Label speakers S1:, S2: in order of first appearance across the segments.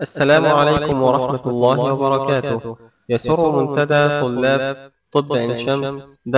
S1: السلام عليكم ورحمة الله وبركاته يسر منتدى طلاب طب عين شمس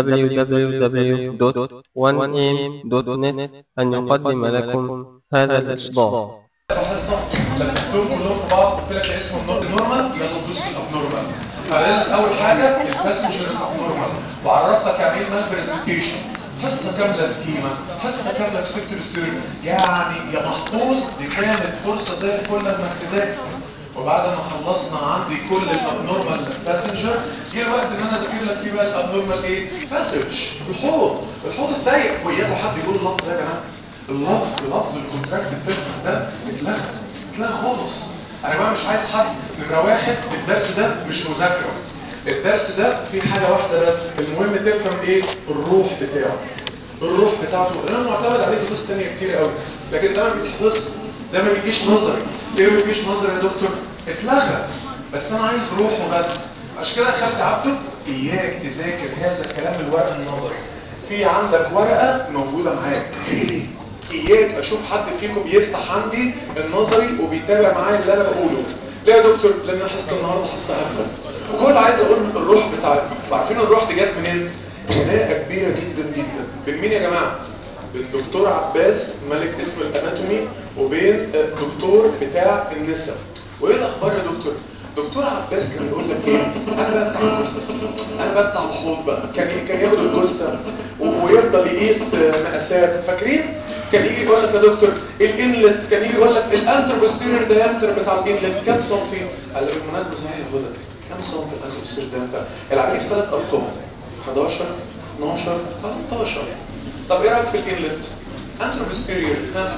S1: www.1am.net أن يقدم لكم هذا الإصدار
S2: حصه لبستهم كلهم في بعض قلت لك اسمه النورمال يلا ندوس في الابنورمال قال اول حاجه الباسنجر الابنورمال وعرفتك يعني ايه مان برزنتيشن حصه كامله سكيما حصه كامله كسبتور ستوري يعني يا محفوظ دي كانت فرصه زي الفل انك تذاكر وبعد ما خلصنا عندي كل الابنورمال باسنجر جه الوقت ان انا اذاكر لك فيه بقى الابنورمال ايه باسج الحوض الحوض الضيق وياكم حد يقول اللفظ ده يا جماعه اللفظ لفظ الكونتراكت بيربس ده اتلغى اتلغى خالص انا بقى مش عايز حد نمره واحد الدرس ده مش مذاكره الدرس ده فيه حاجه واحده بس المهم تفهم ايه الروح بتاعه الروح بتاعته انا معتمد عليه دروس ثانيه كتير قوي لكن ده ما بيتحفظش ده ما بيجيش نظري ليه ما بيجيش نظري يا دكتور اتلغى بس انا عايز روحه بس عشان كده خالتي عبده اياك تذاكر هذا الكلام الورق النظري في عندك ورقه موجوده معاك هي دي اياك اشوف حد فيكم بيفتح عندي النظري وبيتابع معايا اللي انا بقوله ليه يا دكتور لان انا حصه النهارده حصه هبله وكل عايز اقول الروح بتاعتي عارفين الروح دي جت منين خناقه كبيره جدا جدا بين مين يا جماعه بين دكتور عباس ملك اسم الاناتومي وبين الدكتور بتاع النساء وايه الاخبار يا دكتور دكتور عباس كان يقول لك ايه انا بقى بتاع الجثث انا بقى بتاع الحوض بقى كان كان ياخد الجثه ويفضل يقيس مقاسات فاكرين كان يجي يقول لك يا دكتور الانلت كان يجي يقول لك الانتروبوستيريور دايمتر بتاع الانلت كام سنتي قال لي بالمناسبه صحيح يا هدى كام سنتي الانتروبوستيريور دايمتر العمليه في ثلاث ارقام 11 12 13 طب ايه رايك في الانلت انتروبوستيريور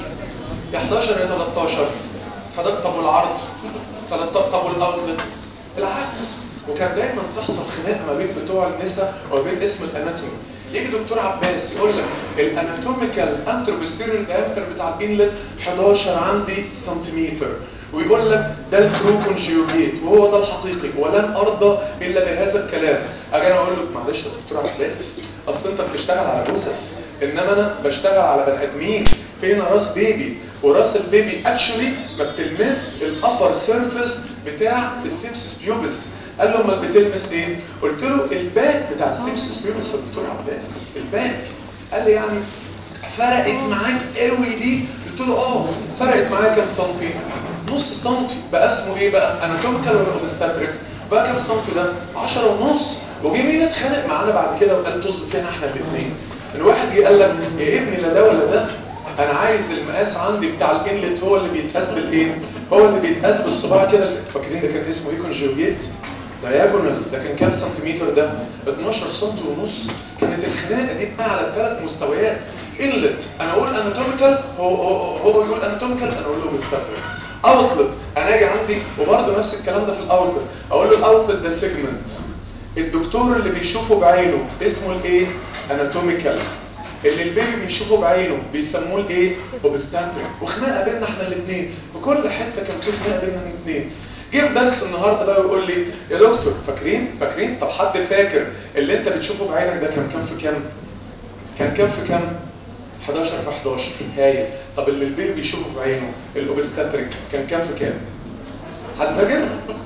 S2: يا 11 يا 13 حضرتك طب والعرض 13 طب والاوتلت العكس وكان دايما تحصل خناقه ما بين بتوع النساء وبين اسم الاناتومي يجي دكتور عباس يقول لك الاناتوميكال انتروبوستيريور دايمتر بتاع الانلت 11 عندي سنتيمتر ويقول لك ده الترو كونجيوجيت وهو ده الحقيقي ولن ارضى الا بهذا الكلام اجي انا اقول له معلش يا دكتور عباس اصل انت بتشتغل على جثث انما انا بشتغل على بني ادمين فين راس بيبي وراس البيبي اكشولي ما بتلمس الابر سيرفيس بتاع السيمسس بيوبس قال له امال بتلمس ايه قلت له الباك بتاع السيمسس بيوبس يا دكتور عباس الباك قال لي يعني فرقت معاك قوي دي قلت له اه فرقت معايا كام سنتي نص سنتي بقى اسمه ايه بقى اناتوميكال ولا اوبستاتريك بقى كام سنتي ده 10 ونص وجي مين اتخانق معانا بعد كده وقال طز فينا احنا الاثنين الواحد جه قال لك يا ابني لا ده ولا ده انا عايز المقاس عندي بتاع الانلت هو اللي بيتقاس بالايه هو اللي بيتقاس بالصباع كده فاكرين ده كان اسمه ايه كونجوجيت دايجونال ده كان كام سنتيمتر ده 12 سم ونص كانت الخناقه دي بقى على ثلاث مستويات انلت انا اقول اناتوميكال هو هو, هو يقول اناتوميكال انا اقول له مستقبل اوتلت انا اجي عندي وبرده نفس الكلام ده في الاوتلت اقول له الاوتلت ده سيجمنت الدكتور اللي بيشوفه بعينه اسمه الايه اناتوميكال اللي البيبي بيشوفه بعينه بيسموه الايه اوبستاتريك وخناقه بيننا احنا الاثنين في كل حته كان في خناقه بيننا الاثنين جه في درس النهارده بقى ويقول لي يا دكتور فاكرين فاكرين طب حد فاكر اللي انت بتشوفه بعينك ده كان كام في كام كان كام في كام 11 في 11 هايل طب اللي البيبي بيشوفه بعينه الاوبستاتريك كان كام في كام حد فاكر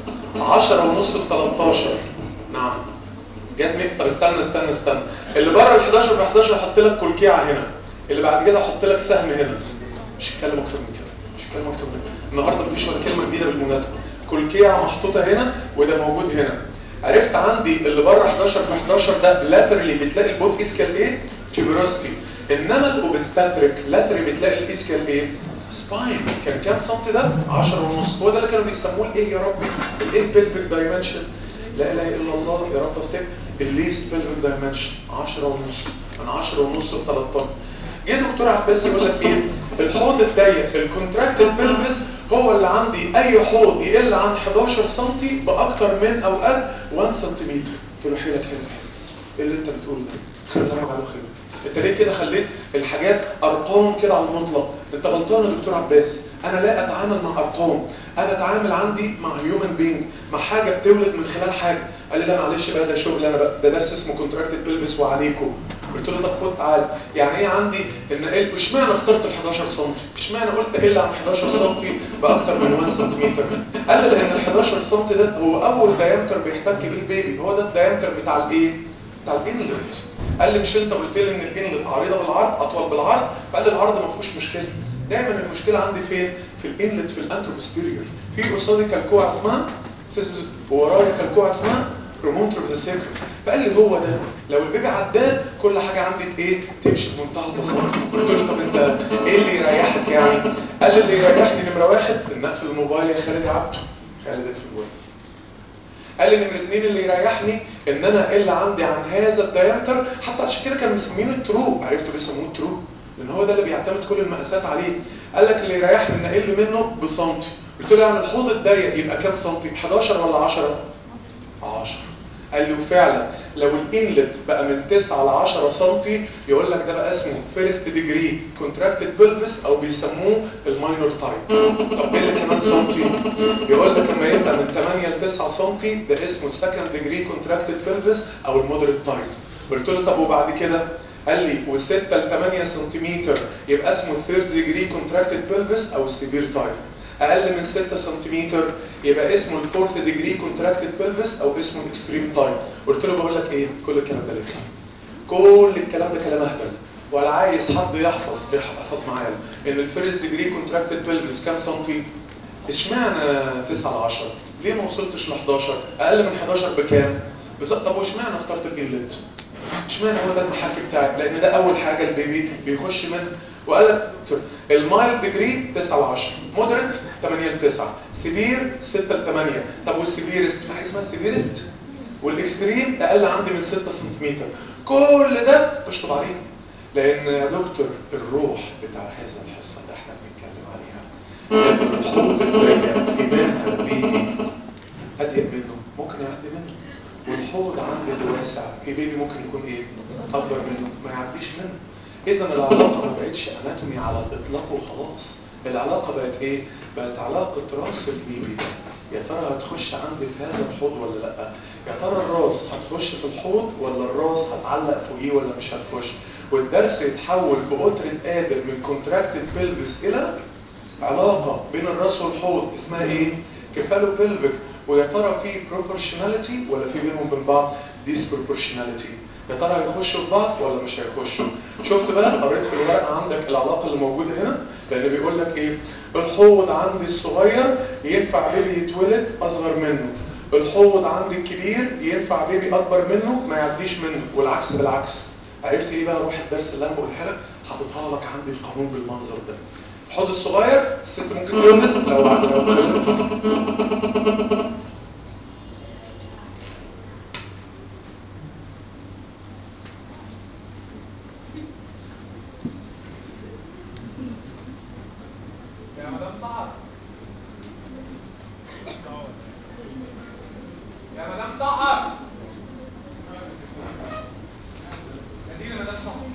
S2: 10 ونص في 13 نعم جت مين طب استنى استنى استنى اللي بره ال 11 ب 11 احط لك كلكيعه هنا اللي بعد كده احط لك سهم هنا مش هتكلم اكتر من كده مش هتكلم اكتر من كده النهارده مفيش ولا كلمه جديده بالمناسبه كلكيعه محطوطه هنا وده موجود هنا عرفت عندي اللي بره 11 ب 11 ده لاترالي بتلاقي البوت اسكال ايه تيوبروستي انما الاوبستاتريك لاترالي بتلاقي الاسكال ايه سباين كان كام سنتي ده 10 ونص هو ده اللي كانوا بيسموه الايه يا ربي الايه بيلفيك دايمنشن لا اله الا الله يا رب افتكر الليست بيلفيك دايمنشن 10 ونص من 10 ونص ل 13 جه دكتور عباس يقول لك ايه الحوض الضيق الكونتراكتد بيلفس هو اللي عندي اي حوض يقل عن 11 سم باكتر من او قد 1 سم قلت له حيلك حيلك حيلك ايه اللي انت بتقوله ده خلينا على خير انت ليه كده خليت الحاجات ارقام كده على المطلق انت غلطان يا دكتور عباس انا لا اتعامل مع ارقام انا اتعامل عندي مع هيومن بينج مع حاجه بتولد من خلال حاجه قال لي لا معلش بقى ده شغل انا بقى ده درس اسمه كونتراكتد بيلفس وعليكم قلت له طب خد تعالى يعني ايه عندي ان ايه اشمعنى اخترت ال 11 سم اشمعنى قلت اقل عن 11 سم باكتر من 1 سم قال لي لان ال 11 سم ده هو اول دايمتر بيحتك بيه البيبي هو ده الدايمتر بتاع الايه بتاع الانلت قال لي مش انت قلت لي ان الانلت عريضه بالعرض اطول بالعرض فقال لي العرض ما فيهوش مشكله دايما المشكله عندي فين في الانلت في الانتروبستيريور في قصادي كالكوع اسمها وورايا كالكوع اسمها برومونتر اوف ذا سيكرم فقال لي هو ده لو البيبي عداد كل حاجه عندي ايه تمشي بمنتهى البساطه قلت له طب انت ايه اللي يريحك يعني قال لي اللي يريحني نمره واحد ان اقفل الموبايل يا خالد عبده خالد في الموبايل قال لي نمرة اتنين اللي يريحني ان انا اقل عندي عن هذا الدايمتر حتى عشان كده كانوا مسمينه الترو عرفتوا بيسموه الترو لان هو ده اللي بيعتمد كل المقاسات عليه قال لك اللي يريحني ان اقل منه بسنتي قلت له يعني الحوض الضيق يبقى كام سنتي 11 ولا 10 10 قال لي وفعلا لو الانلت بقى من 9 ل 10 سم يقول لك ده بقى اسمه فيرست ديجري كونتراكتد بلفس او بيسموه الماينور تايب طب ايه اللي كمان سنتي يقول لك لما يبقى من 8 ل 9 سم ده اسمه السكند ديجري كونتراكتد بلفس او المودريت تايب قلت له طب وبعد كده قال لي و6 ل 8 سم يبقى اسمه الثيرد ديجري كونتراكتد بلفس او السيفير تايب اقل من 6 سم يبقى اسمه الفورث ديجري كونتراكتد بلفس او اسمه الاكستريم تايب قلت له بقول لك ايه كل الكلام ده ليه كل الكلام ده كلام اهبل ولا عايز حد يحفظ يحفظ معايا ان الفيرست ديجري كونتراكتد بلفس كام سنتي اشمعنى 9 ل 10 ليه ما وصلتش ل 11 اقل من 11 بكام بس طب واشمعنى اخترت الانلت اشمعنى هو ده المحك بتاعك لان ده اول حاجه البيبي بيخش منها وقال لك المايل ديجري 9 ل 10 مودريت 8 ل 9 سيفير 6 ل 8 طب والسيفيرست في حاجه اسمها سيفيرست والاكستريم اقل عندي من 6 سم كل ده اشطب عليه لان يا دكتور الروح بتاع هذا الحصه اللي احنا بنتكلم عليها الحوض الضيق ايمانها البيبي اضيق منه ممكن يعدي منه والحوض عند الواسع في بيبي ممكن يكون ايه اكبر منه ما يعديش منه اذا العلاقه ما بقتش اناتومي على الاطلاق وخلاص العلاقه بقت ايه بقت علاقه راس البيبي ده يا ترى هتخش عندي في هذا الحوض ولا لا يا ترى الراس هتخش في الحوض ولا الراس هتعلق فوقيه ولا مش هتخش والدرس يتحول بقطرة قادر من كونتراكتد بيلفس الى علاقة بين الراس والحوض اسمها ايه كفالو بيلفيك ويا ترى في بروبورشناليتي ولا في بينهم وبين بعض ديسبروبورشناليتي يا ترى هيخشوا في بعض ولا مش هيخشوا شفت بقى قريت في الورقه عندك العلاقه اللي موجوده هنا لان بيقول لك ايه الحوض عندي الصغير ينفع بيبي يتولد اصغر منه الحوض عندي الكبير ينفع بيبي اكبر منه ما يعديش منه والعكس بالعكس عرفت ايه بقى روح الدرس اللي انا بقولها لك حاططها لك عندي في قانون بالمنظر ده الحوض الصغير الست ممكن تولد لو لو ولدت
S3: يا مدام سعد يا مدام سعد نادينا مدام سعد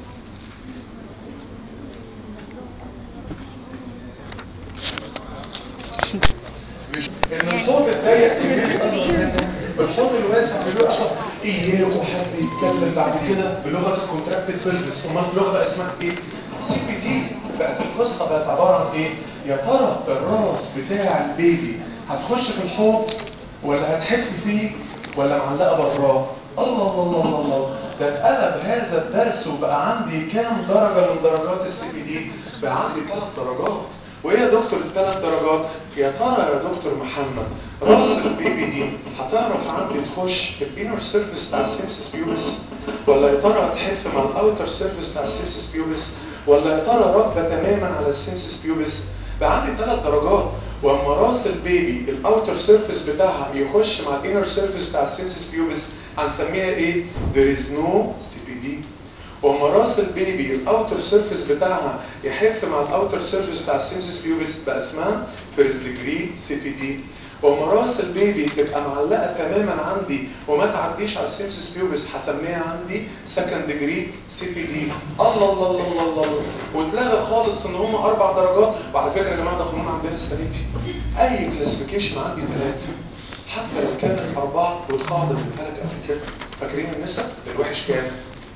S2: مش ان الحوض الضيق الحوض الواسع بيبقى ايه وحد يتكلم بعد كده بلغه الكونتراكتد بيلفس امال اللغه بقى اسمها ايه سي بي دي بقت القصه بقت عباره عن ايه يا ترى الراس بتاع البيبي هتخش في الحوض ولا هتحف فيه ولا معلقه براه الله الله الله الله ده اتقلب هذا الدرس وبقى عندي كام درجه من درجات السي بي دي بقى عندي ثلاث درجات وايه يا دكتور الثلاث درجات يا ترى يا دكتور محمد راس البيبي دي هتعرف عندي تخش في الانر سيرفيس بتاع السيمسس بيوبس ولا يا ترى هتحف مع الاوتر سيرفيس بتاع السيمسس بيوبس ولا يا ترى راكبه تماما على السيمسس بيوبس بقى عندي ثلاث درجات واما راس البيبي الاوتر سيرفيس بتاعها يخش مع الانر سيرفيس بتاع السيمسس بيوبس هنسميها ايه there is no CPD واما راس البيبي الاوتر سيرفيس بتاعها يحف مع الاوتر سيرفيس بتاع السيمسس بيوبس بقى اسمها فيرست ديجري سي بي دي واما راس البيبي تبقى معلقه تماما عندي وما تعديش على السيمسس بيوبس هسميها عندي سكند ديجري سي بي دي الله الله الله الله الله الله واتلغى خالص ان هم اربع درجات وعلى فكره يا جماعه ده قانون عندنا السنه دي اي كلاسيفيكيشن عندي ثلاثه حتى لو كانت اربعه والقاعده اللي قلت لك قبل كده فاكرين النسب الوحش كام؟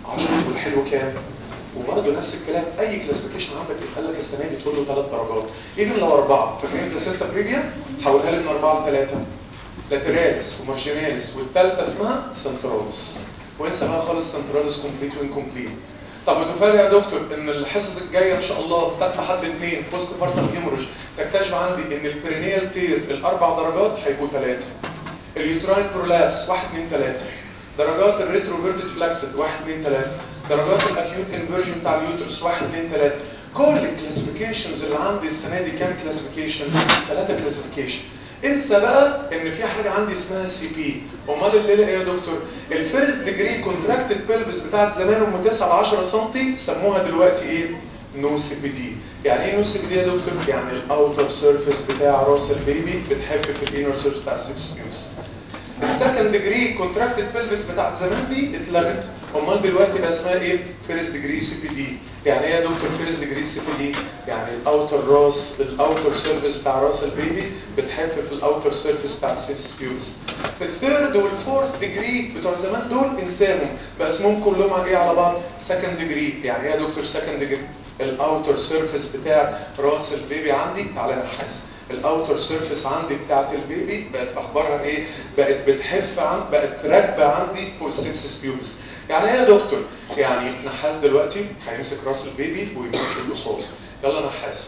S2: 10 والحلو كام وبرضه نفس الكلام اي كلاسيفيكيشن عندك يتقال لك السنه دي تقول له ثلاث درجات ايفن لو اربعه فاكرين بلاسينتا بريفيا حولها لي من اربعه لثلاثه لاتراليس ومارجيناليس والثالثه اسمها سنتراليس وانسى بقى خالص سنتراليس كومبليت وانكمبليت طب متفاجئ يا دكتور ان الحصص الجايه ان شاء الله سبت حد اثنين بوست بارتم هيموريج تكتشف عندي ان البرينيال تير الاربع درجات هيبقوا ثلاثه اليوتراين برولابس 1 2 3 درجات الريتروفيرتد فلاكسد 1 2 3 درجات الاكيوت انفيرجن بتاع اليوترس 1 2 3 كل الكلاسيفيكيشنز اللي عندي السنه دي كام كلاسيفيكيشن ثلاثه كلاسيفيكيشن انسى بقى ان في حاجه عندي اسمها سي بي امال الليله ايه يا دكتور الفيرست ديجري كونتراكتد بيلبس بتاعت زمان ام 9 ل 10 سم سموها دلوقتي ايه نو سي بي دي يعني ايه نو سي بي دي يا دكتور يعني الاوتر سيرفيس بتاع راس البيبي بتحف في الانر سيرفيس بتاع السكس بيوس السكند ديجري كونتراكتد بيلفس بتاعت زمان دي اتلغت امال دلوقتي بقى اسمها ايه فيرست ديجري سي بي دي يعني ايه يا دكتور فيرست ديجري سي بي دي يعني الاوتر راس الاوتر سيرفيس بتاع راس البيبي بتحف في الاوتر سيرفيس بتاع السكس بيوس الثيرد والفورث ديجري بتوع زمان دول انساهم بقى اسمهم كلهم على ايه على بعض سكند ديجري يعني ايه يا دكتور سكند ديجري الاوتر سيرفيس بتاع راس البيبي عندي تعالى نحس الاوتر سيرفيس عندي بتاعت البيبي بقت اخبارها ايه بقت بتحف عن بقت راكبه عندي فوق السكس بيوبس يعني ايه يا دكتور يعني نحاس دلوقتي هيمسك راس البيبي ويمشي القصاد يلا نحاس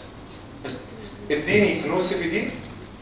S2: اديني نو سي بي دي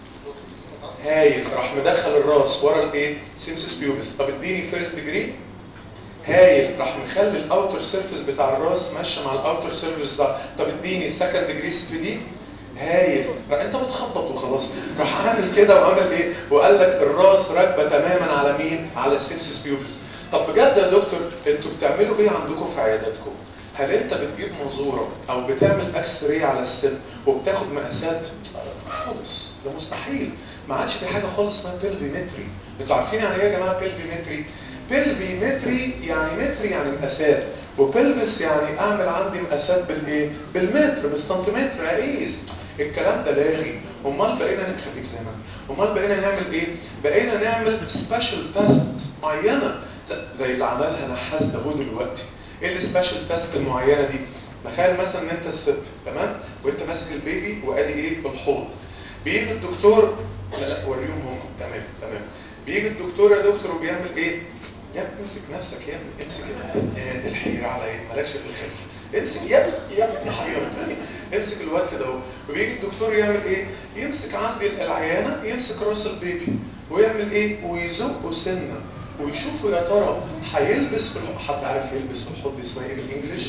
S2: هايل راح مدخل الراس ورا الايه سينسس بيوبس طب اديني فيرست ديجري هايل راح مخلي الاوتر سيرفيس بتاع الراس ماشيه مع الاوتر سيرفيس بتاع طب اديني سكند ديجري سي بي دي هايل انت بتخبط وخلاص راح عامل كده وعمل ايه وقال لك الراس راكبه تماما على مين على السيبسس بيوبس طب بجد يا دكتور انتوا بتعملوا ايه عندكم في عياداتكم هل انت بتجيب منظوره او بتعمل اكس راي على السن وبتاخد مقاسات خالص ده مستحيل ما عادش في حاجه خالص اسمها بيلفيمتري انتوا عارفين يعني ايه يا جماعه بيلفيمتري بيلفيمتري يعني متر يعني مقاسات وبلبس يعني اعمل عندي مقاسات بالايه بالمتر بالسنتيمتر اقيس الكلام ده لاغي امال بقينا نخليك زي ما امال بقينا نعمل ايه بقينا نعمل سبيشال تيست معينه زي اللي عملها نحاس ده دلوقتي ايه السبيشال تيست المعينه دي تخيل مثلا ان انت الست تمام وانت ماسك البيبي وادي ايه الحوض بيجي الدكتور لا لا وريهم هم تمام تمام بيجي الدكتور يا دكتور وبيعمل ايه يا ابني امسك نفسك يا ابني امسك آه الحيرة على ايه مالكش في الخلف امسك يا ابني يا ابني حيرتني امسك الواد كده اهو وبيجي الدكتور يعمل ايه يمسك عندي العيانه يمسك راس البيبي ويعمل ايه ويزقه سنه ويشوفوا يا ترى هيلبس في الحض حد عارف يلبس في الحض اسمها ايه بالانجلش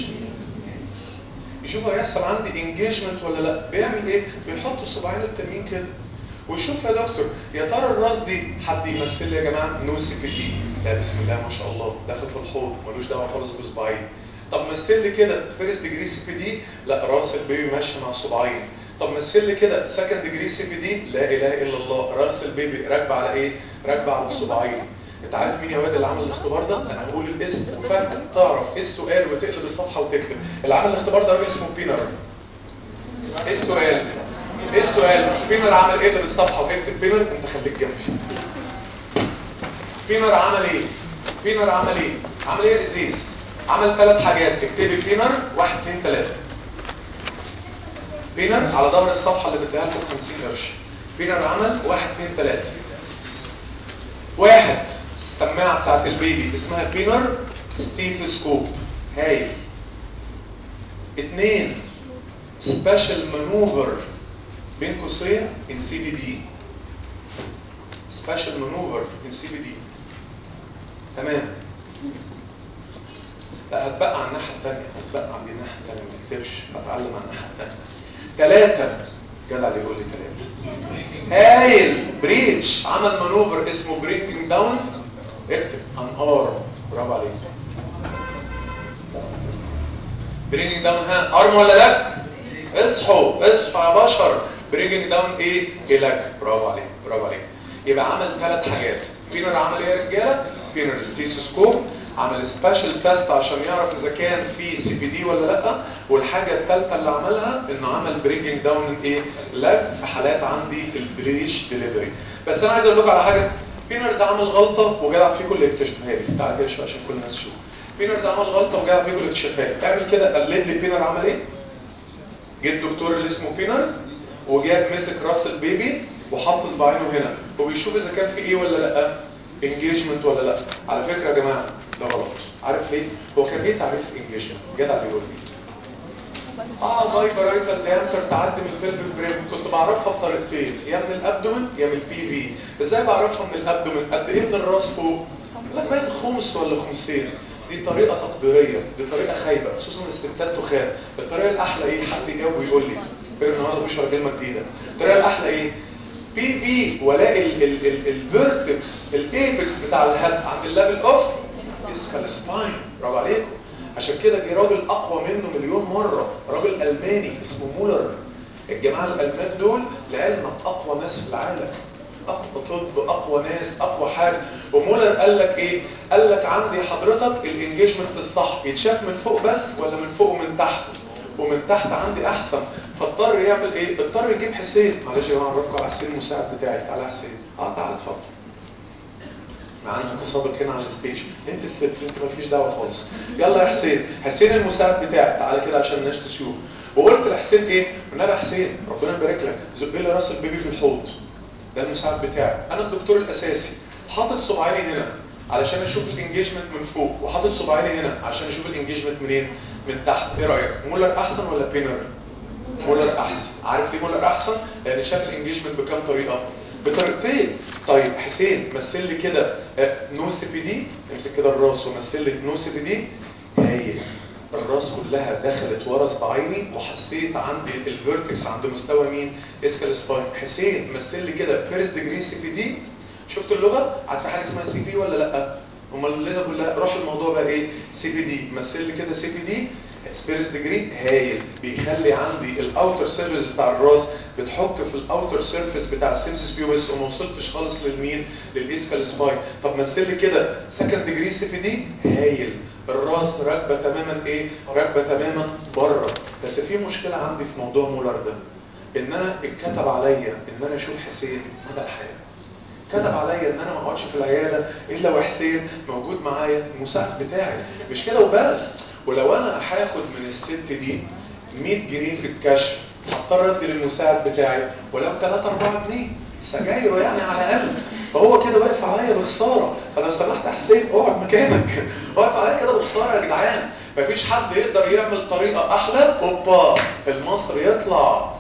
S2: يشوف هيحصل عندي انجيجمنت ولا لا بيعمل ايه بيحط الصباعين التانيين كده وشوف يا دكتور يا ترى الراس دي حد يمثل لي يا جماعه نو سي بي تي لا بسم الله ما شاء الله داخل في الحوض ملوش دعوه خالص بصباعين طب مثل لي كده فيرست ديجري سي بي دي لا راس البيبي ماشي مع الصباعين طب مثل لي كده سكند ديجري سي بي دي لا اله الا الله راس البيبي راكبه على ايه راكبه على الصباعين انت عارف مين يا واد اللي عمل الاختبار ده انا هقول الاسم وفجاه تعرف ايه السؤال وتقلب الصفحه وتكتب اللي عمل الاختبار ده راجل اسمه بينر ايه السؤال ايه السؤال بينر عمل ايه بالصفحه واكتب بينر انت خليك جنبي بينر عمل ايه بينر عمل ايه عمل ايه ازيز عمل ثلاث حاجات اكتبي بينر واحد اثنين ثلاثه بينر على ظهر الصفحه اللي بديها لكم 50 قرش بينر عمل واحد اثنين ثلاثه واحد السماعه بتاعت البيبي اسمها بينر ستيثوسكوب هايل اثنين سبيشال مانوفر بين قوسين ان سي بي دي سبيشال مانوفر ان سي بي دي تمام لا هتبقى على الناحيه الثانيه هتبقى على الناحيه الثانيه ما تكتبش هتعلم على الناحيه الثانيه ثلاثه جدع اللي يقول لي ثلاثه هايل بريتش عمل مانوفر اسمه برينجنج داون اكتب ان ار برافو عليك برينجنج داون ها ارم ولا لا اصحوا اصحوا يا بشر برينجنج داون ايه هلاك برافو عليك برافو عليك يبقى عمل ثلاث حاجات بينر عمل ايه يا رجاله بينر ستيثوسكوب عمل سبيشال تيست عشان يعرف اذا كان في سي بي دي ولا لا والحاجه الثالثه اللي عملها انه عمل برينجنج داون ايه لاج في حالات عندي البريش ديليفري بس انا عايز اقول لكم على حاجه بينر ده عمل غلطه وجدع فيكم اللي يكتشفها لي تعالى كده عشان كل الناس تشوف بينر ده عمل غلطه وجاب فيجول اكتشافات اعمل كده قلد لي بينر عمل ايه جه الدكتور اللي اسمه بينر وجاب مسك راس البيبي وحط صباعينه هنا وبيشوف اذا كان في ايه ولا لا انجيجمنت ولا لا على فكره يا جماعه ده غلط عارف ليه هو كان ايه تعريف انجيجمنت جدع بيقول لي اه باي بارايتال ديامتر تعدي من الفيلم بريم كنت بعرفها بطريقتين يا من الابدومن يا من البي في ازاي بعرفها من الابدومن قد ايه من الراس فوق لا باين خمس ولا خمسين دي طريقة تقديرية دي طريقة خايبة خصوصا الستات تخان الطريقة الأحلى إيه حد يجاوب ويقول لي غير النهارده مفيش ولا كلمة جديدة الطريقة الأحلى إيه بي في والاقي الفيرتكس الايبكس بتاع الهد عند الليفل اوف اسكال سباين برافو عليكم عشان كده جه راجل اقوى منه مليون مره راجل الماني اسمه مولر الجماعه الالمان دول لعلمك اقوى ناس في العالم اقوى طب اقوى ناس اقوى حاجه ومولر قال لك ايه قال لك عندي حضرتك الانجيجمنت الصح يتشاف من فوق بس ولا من فوق ومن تحت ومن تحت عندي احسن فاضطر يعمل ايه اضطر يجيب حسين معلش يا جماعه اعرفكم على حسين المساعد بتاعي تعالى يا حسين اه تعالى اتفضل معانا متسابق هنا على الستيج انت الست انت مالكيش دعوه خالص يلا يا حسين حسين المساعد بتاعي تعالى كده عشان الناس تشوف وقلت لحسين ايه والنبي يا حسين ربنا يبارك لك زق لي راس البيبي في الحوض ده المساعد بتاعي انا الدكتور الاساسي حاطط صباعيني هنا علشان اشوف الانجيجمنت من فوق وحاطط صباعيني هنا عشان اشوف الانجيجمنت منين من تحت ايه رايك مولر احسن ولا بينر مولر احسن عارف ليه مولر احسن لان شاف الانجيجمنت بكام طريقه بطريقتين طيب حسين مثل لي كده نو سي بي دي امسك كده الراس ومثل لي نو سي بي دي هايل الراس كلها دخلت ورا صباعيني وحسيت عندي الفيرتكس عند مستوى مين اسكال سباين حسين مثل لي كده فيرست ديجري سي بي دي شفت اللغه عارف حاجه اسمها سي بي ولا لا امال اللغه كلها روح الموضوع بقى ايه سي بي دي مثل لي كده سي بي دي سبيرس ديجري هايل بيخلي عندي الاوتر سيرفيس بتاع الراس بتحك في الاوتر سيرفيس بتاع السيمسس بيوبس وما وصلتش خالص للمين للاسكال سباين طب مثل لي كده سكند ديجري سي بي دي هايل الراس راكبه تماما ايه راكبه تماما بره بس في مشكله عندي في موضوع مولر ده ان انا اتكتب عليا ان انا اشوف حسين مدى الحياه كتب عليا ان انا ما اقعدش في العياده الا وحسين موجود معايا المساعد بتاعي مش كده وبس ولو انا هاخد من الست دي 100 جنيه في الكشف هضطر ادي للمساعد بتاعي ولو 3 4 جنيه سجايره يعني على الاقل فهو كده واقف عليا بخساره فلو سمحت يا حسين اقعد مكانك واقف عليا كده بخساره يا جدعان مفيش حد يقدر يعمل طريقه احلى اوبا المصري يطلع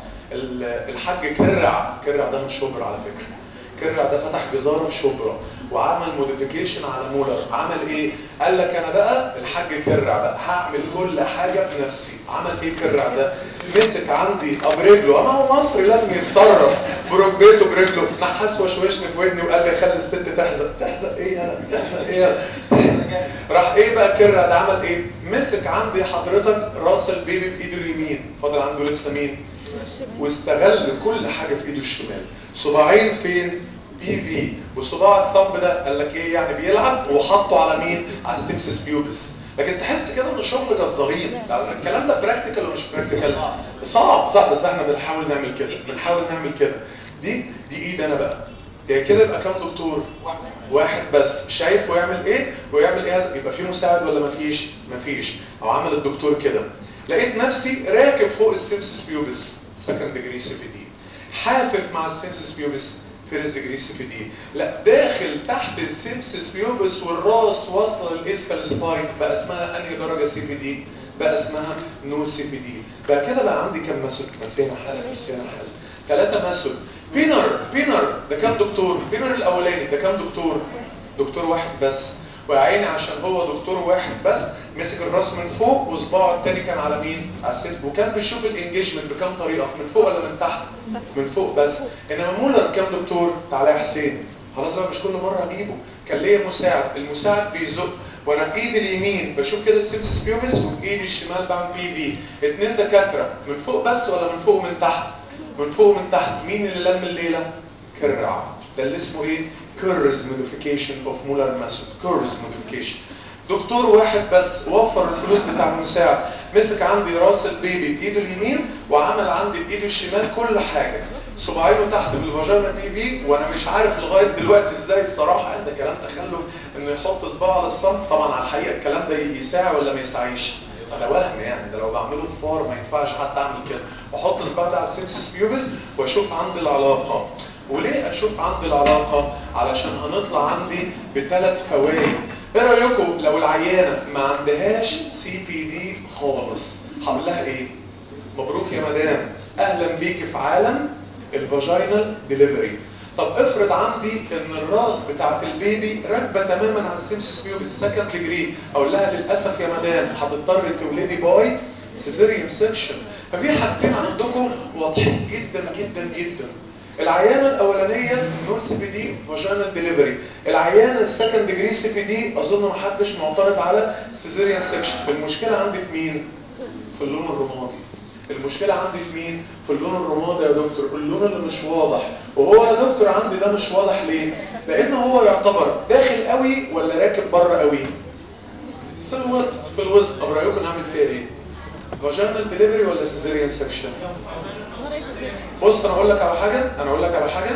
S2: الحاج كرع كرع ده من شبرا على فكره كرع ده فتح جزاره في شبرا وعمل موديفيكيشن على مولر عمل ايه قال لك انا بقى الحاج كرع بقى هعمل كل حاجه بنفسي عمل ايه كرع ده مسك عندي برجله اما هو مصري لازم يتصرف بركبته برجله نحس وشوشني في ودني وقال لي خلي الست تحزق تحزق ايه يالا تحزق ايه يالا راح ايه بقى كرع ده عمل ايه مسك عندي حضرتك راس البيبي بايده اليمين فاضل عنده لسه مين واستغل كل حاجه في ايده الشمال صباعين فين بي في والصباع الثumb ده قال لك ايه يعني بيلعب وحطه على مين على السيمسس بيوبس لكن تحس كده ان الشغل جزارين يعني الكلام ده براكتيكال ولا مش براكتيكال صعب صعب بس احنا بنحاول نعمل كده بنحاول نعمل كده دي دي ايد انا بقى يعني كده يبقى كام دكتور واحد بس شايفه يعمل ايه ويعمل ايه يبقى في مساعد ولا مفيش مفيش او عمل الدكتور كده لقيت نفسي راكب فوق السيمسس بيوبس سكند ديجري سي بي دي حافف مع السيمسس بيوبس فيرست ديجري سي بي دي لا داخل تحت السيمسس بيوبس والراس واصله للاسكال سباين بقى اسمها انهي درجه سي بي دي بقى اسمها نو سي بي دي بقى كده بقى عندي كام مسود فين حاله نفسيه حاسس ثلاثه مسود بينر بينر ده كام دكتور بينر الاولاني ده كام دكتور دكتور واحد بس وعيني عشان هو دكتور واحد بس مسك الراس من فوق وصباعه التاني كان على مين على الست وكان بيشوف الانجيجمنت بكام طريقه من فوق ولا من تحت من فوق بس انما مولر كام دكتور تعالى يا حسين خلاص بقى مش كل مره هجيبه كان ليا مساعد المساعد بيزق وانا بايدي اليمين بشوف كده السيمسس بيوبس وبايدي الشمال بعمل بي في اتنين دكاتره من فوق بس ولا من فوق ومن تحت من فوق ومن تحت مين اللي لم الليله كرع ده اللي اسمه ايه كيرز موديفيكيشن اوف مولر ماسود كيرز موديفيكيشن دكتور واحد بس وفر الفلوس بتاع المساعد مسك عندي راس البيبي بايده اليمين وعمل عندي بايده الشمال كل حاجه صباعينه تحت بالفاجينا بي في وانا مش عارف لغايه دلوقتي ازاي الصراحه ده كلام تخلف انه يحط صباعه على الصمت طبعا على الحقيقه الكلام ده يساعي ولا ما يساعيش ده وهم يعني ده لو بعمله في فار ما ينفعش حتى اعمل كده واحط صباعي على السيمسس بيوبس واشوف عندي العلاقه وليه اشوف عندي العلاقه علشان هنطلع عندي بثلاث فوائد ايه رايكم لو العيانه ما عندهاش سي بي دي خالص هقول لها ايه مبروك يا مدام اهلا بيك في عالم الفاجينال ديليفري طب افرض عندي ان الراس بتاعت البيبي راكبه تماما على السيمسس بيوبس سكند ديجري اقول لها للاسف يا مدام هتضطري تولدي باي سيزيريان سكشن ففي حاجتين عندكم واضحين جدا جدا جدا العيانه الاولانيه نون سي بي دي فاجينال ديليفري العيانه السكند ديجري سي بي دي اظن ما حدش معترض على سيزيريان سكشن المشكله عندي في مين في اللون الرمادي المشكلة عندي في مين؟ في اللون الرمادي يا دكتور اللون اللي مش واضح وهو يا دكتور عندي ده مش واضح ليه؟ لأن هو يعتبر داخل قوي ولا راكب بره قوي؟ في الوسط في الوسط طب رأيكم نعمل فيها ايه؟ فاجينال ديليفري ولا سيزيريان سكشن؟ بص انا اقول لك على حاجة انا اقول لك على حاجة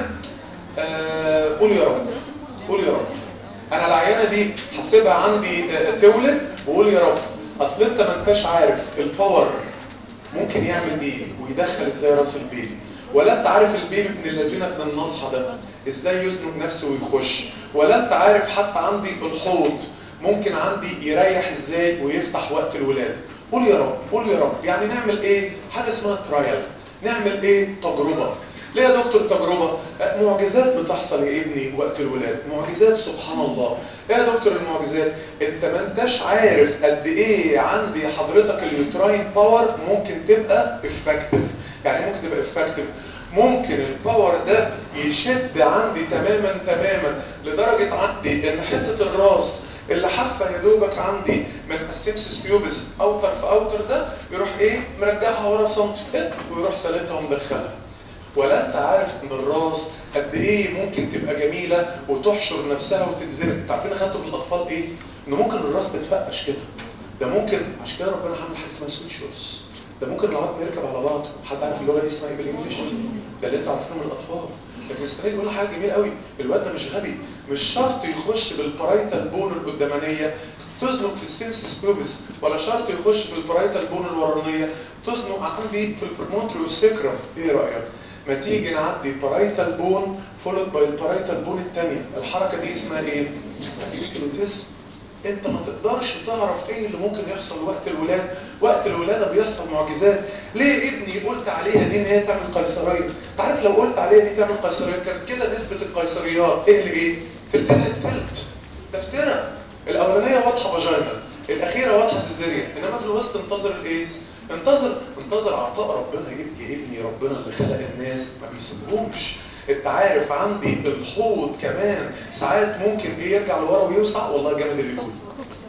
S2: آه قول يا رب قول يا رب انا العيانة دي هسيبها عندي آه تولد وقول يا رب اصل انت ما انتش عارف الباور ممكن يعمل ايه ويدخل ازاي راس البيبي ولا انت عارف البيبي ابن الذين ابن النصحى ده ازاي يزنق نفسه ويخش ولا انت عارف حتى عندي الحوض ممكن عندي يريح ازاي ويفتح وقت الولاده قول يا رب قول يا رب يعني نعمل ايه حاجه اسمها ترايل نعمل ايه تجربه ليه يا دكتور تجربة؟ معجزات بتحصل يا ابني وقت الولادة معجزات سبحان الله ايه يا دكتور المعجزات؟ انت ما انتش عارف قد ايه عندي حضرتك اليوتراين باور ممكن تبقى افكتيف يعني ممكن تبقى افكتيف ممكن الباور ده يشد عندي تماما تماما لدرجة عندي ان حتة الراس اللي حافه يا دوبك عندي من السيمسس بيوبس اوتر في اوتر ده يروح ايه مرجعها ورا سنتي ويروح سالتها ومدخلها ولا انت عارف ان الراس قد ايه ممكن تبقى جميلة وتحشر نفسها وتتزرق انت عارفين اخدته في الاطفال ايه ان ممكن الراس تتفقش كده ده ممكن عشان كده ربنا عامل حاجه اسمها سويتشرز ده ممكن العظم يركب على بعض حد عارف اللغه دي اسمها ايه بالانجلش ده اللي انتوا عارفينه من الاطفال لكن السنه بيقول حاجه جميله قوي الواد ده مش غبي مش شرط يخش بالبرايتال بون القدامانيه تزنق في السيمسس بروبس ولا شرط يخش في البرايتال بون الورانيه تزنق عندي في البرمونتري والسكرم ايه رايك ما تيجي نعدي بارايتال بون فولود باي البارايتال بون الثانيه الحركه دي اسمها ايه سيكلوتيزم انت ما تقدرش تعرف ايه اللي ممكن يحصل وقت الولاده وقت الولاده بيحصل معجزات ليه ابني قلت عليها دي ان هي تعمل قيصريه انت عارف لو قلت عليها دي تعمل قيصريه كانت كده نسبه القيصريات ايه اللي ايه تلتين التلت تفترة الاولانيه واضحه فاجينال الاخيره واضحه سيزيريان انما في الوسط انتظر الايه انتظر انتظر عطاء ربنا يبقى ابني ربنا اللي خلق الناس ما بيسيبهمش انت عارف عندي الحوض كمان ساعات ممكن ايه يرجع لورا ويوسع والله جامد اللي يقول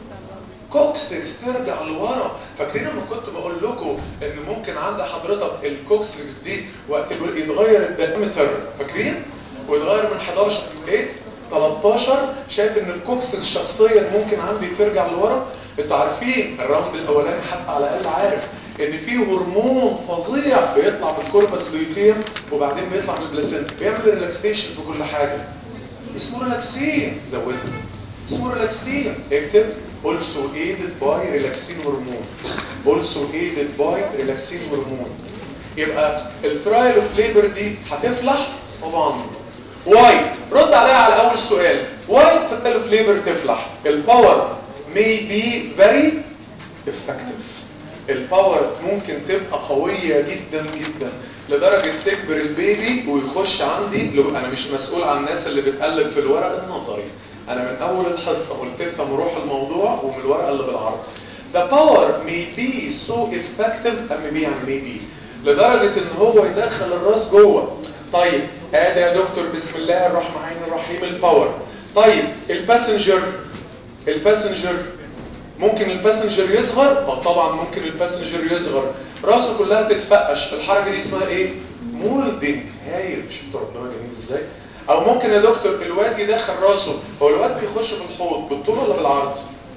S2: كوكسكس ترجع لورا فاكرين لما كنت بقول لكم ان ممكن عند حضرتك الكوكسكس دي وقت يتغير الدايمتر فاكرين ويتغير من 11 ايه 13 شايف ان الكوكسكس شخصيا ممكن عندي ترجع لورا انتوا عارفين الراوند الاولاني حتى على الاقل عارف ان في هرمون فظيع بيطلع من الكوربس لوتيم وبعدين بيطلع من البلاسينتا بيعمل ريلاكسيشن في كل حاجه اسمه ريلاكسين زودها اسمه ريلاكسين اكتب also aided by relaxin هرمون also aided by relaxin هرمون يبقى الترايل اوف ليبر دي هتفلح طبعا واي رد عليها على اول سؤال واي الترايل اوف ليبر تفلح الباور may be very effective الباور ممكن تبقى قوية جدا جدا لدرجة تكبر البيبي ويخش عندي لو انا مش مسؤول عن الناس اللي بتقلب في الورق النظري انا من اول الحصة قلت افهم روح الموضوع ومن الورقة اللي بالعرض The power may be so effective ام بي يعني may be لدرجة ان هو يدخل الراس جوه طيب ادي يا دكتور بسم الله الرحمن الرحيم الباور طيب الباسنجر الباسنجر ممكن الباسنجر يصغر اه طبعا ممكن الباسنجر يصغر راسه كلها تتفقش الحركه دي اسمها ايه مولدنج هايل شفت ربنا جميل ازاي او ممكن يا دكتور الواد يدخل راسه هو الواد بيخش في الحوض بالطول ولا بالعرض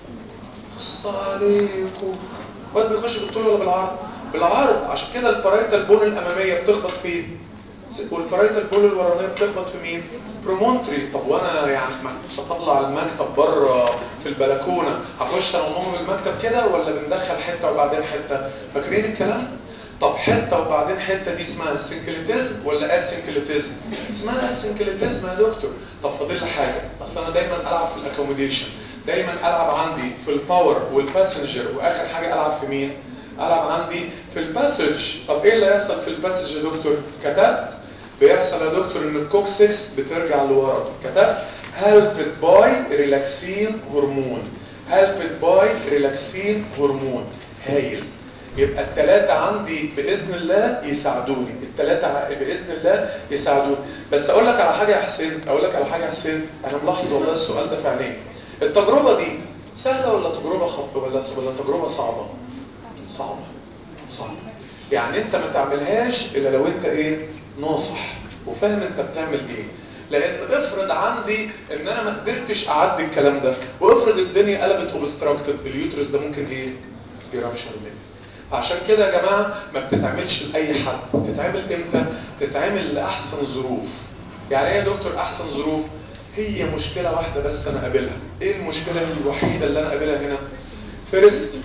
S2: خص عليكم الواد بيخش بالطول ولا بالعرض بالعرض عشان كده البرايتال بون الاماميه بتخبط فين والبرايتال بول الورانيه بتخبط في مين برومونتري طب وانا يعني ما بطلع المكتب بره في البلكونه هخش انا وماما بالمكتب كده ولا بندخل حته وبعدين حته فاكرين الكلام طب حته وبعدين حته دي اسمها سنكليتيزم ولا اسنكليتيزم اسمها اسنكليتيزم يا دكتور طب فاضل لي حاجه اصل انا دايما العب في الاكوموديشن دايما العب عندي في الباور والباسنجر واخر حاجه العب في مين العب عندي في الباسج طب ايه اللي هيحصل في الباسج يا دكتور كتبت بيحصل يا دكتور ان الكوكسكس بترجع لورا كتبت helped by ريلاكسين هرمون helped by ريلاكسين هرمون هايل يبقى الثلاثة عندي بإذن الله يساعدوني الثلاثة بإذن الله يساعدوني بس أقول لك على حاجة يا حسين أقول لك على حاجة يا حسين أنا ملاحظ والله السؤال ده في عينيك التجربة دي سهلة ولا تجربة خط ولا ولا تجربة صعبة؟ صعبة صعبة يعني انت ما تعملهاش الا لو انت ايه ناصح وفاهم انت بتعمل ايه لان افرض عندي ان انا ما قدرتش اعدي الكلام ده وافرض الدنيا قلبت اوبستراكتد اليوترس ده ممكن ايه يرابشر مني فعشان كده يا جماعه ما بتتعملش لاي حد بتتعمل امتى بتتعمل لاحسن ظروف يعني ايه يا دكتور احسن ظروف هي مشكله واحده بس انا قابلها ايه المشكله الوحيده اللي انا قابلها هنا فيرست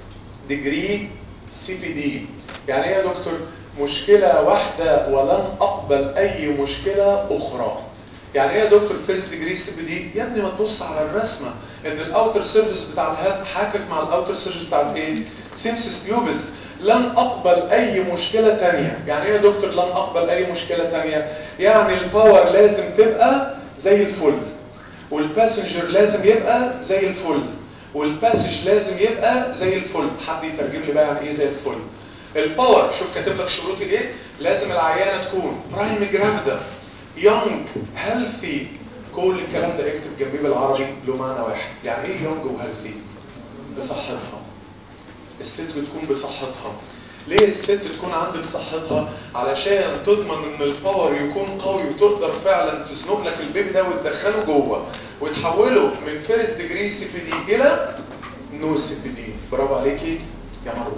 S2: ديجري سي بي دي يعني ايه يا دكتور مشكلة واحدة ولن اقبل اي مشكلة اخرى يعني ايه يا دكتور فيرست ديجري سي بي دي يا ابني ما تبص على الرسمة ان الاوتر سيرفيس بتاع الهاد حاكك مع الاوتر سيرفيس بتاع الايه سيمسيس بيوبس لن اقبل اي مشكلة تانية يعني ايه يا دكتور لن اقبل اي مشكلة تانية يعني الباور لازم تبقى زي الفل والباسنجر لازم يبقى زي الفل والباسج لازم يبقى زي الفل حد يترجم لي بقى يعني ايه زي الفل الباور شوف كاتب لك شروط ايه لازم العيانه تكون برايم جرافيدا يونج هيلثي كل الكلام ده اكتب جنبيه بالعربي له معنى واحد يعني ايه يونج وهيلثي بصحتها الست بتكون بصحتها ليه الست تكون عندك صحتها علشان تضمن ان الباور يكون قوي وتقدر فعلا تزنق لك البيبي ده وتدخله جوه وتحوله من فيرست ديجري سي بي دي الى نو سي بي دي برافو عليكي يا مروه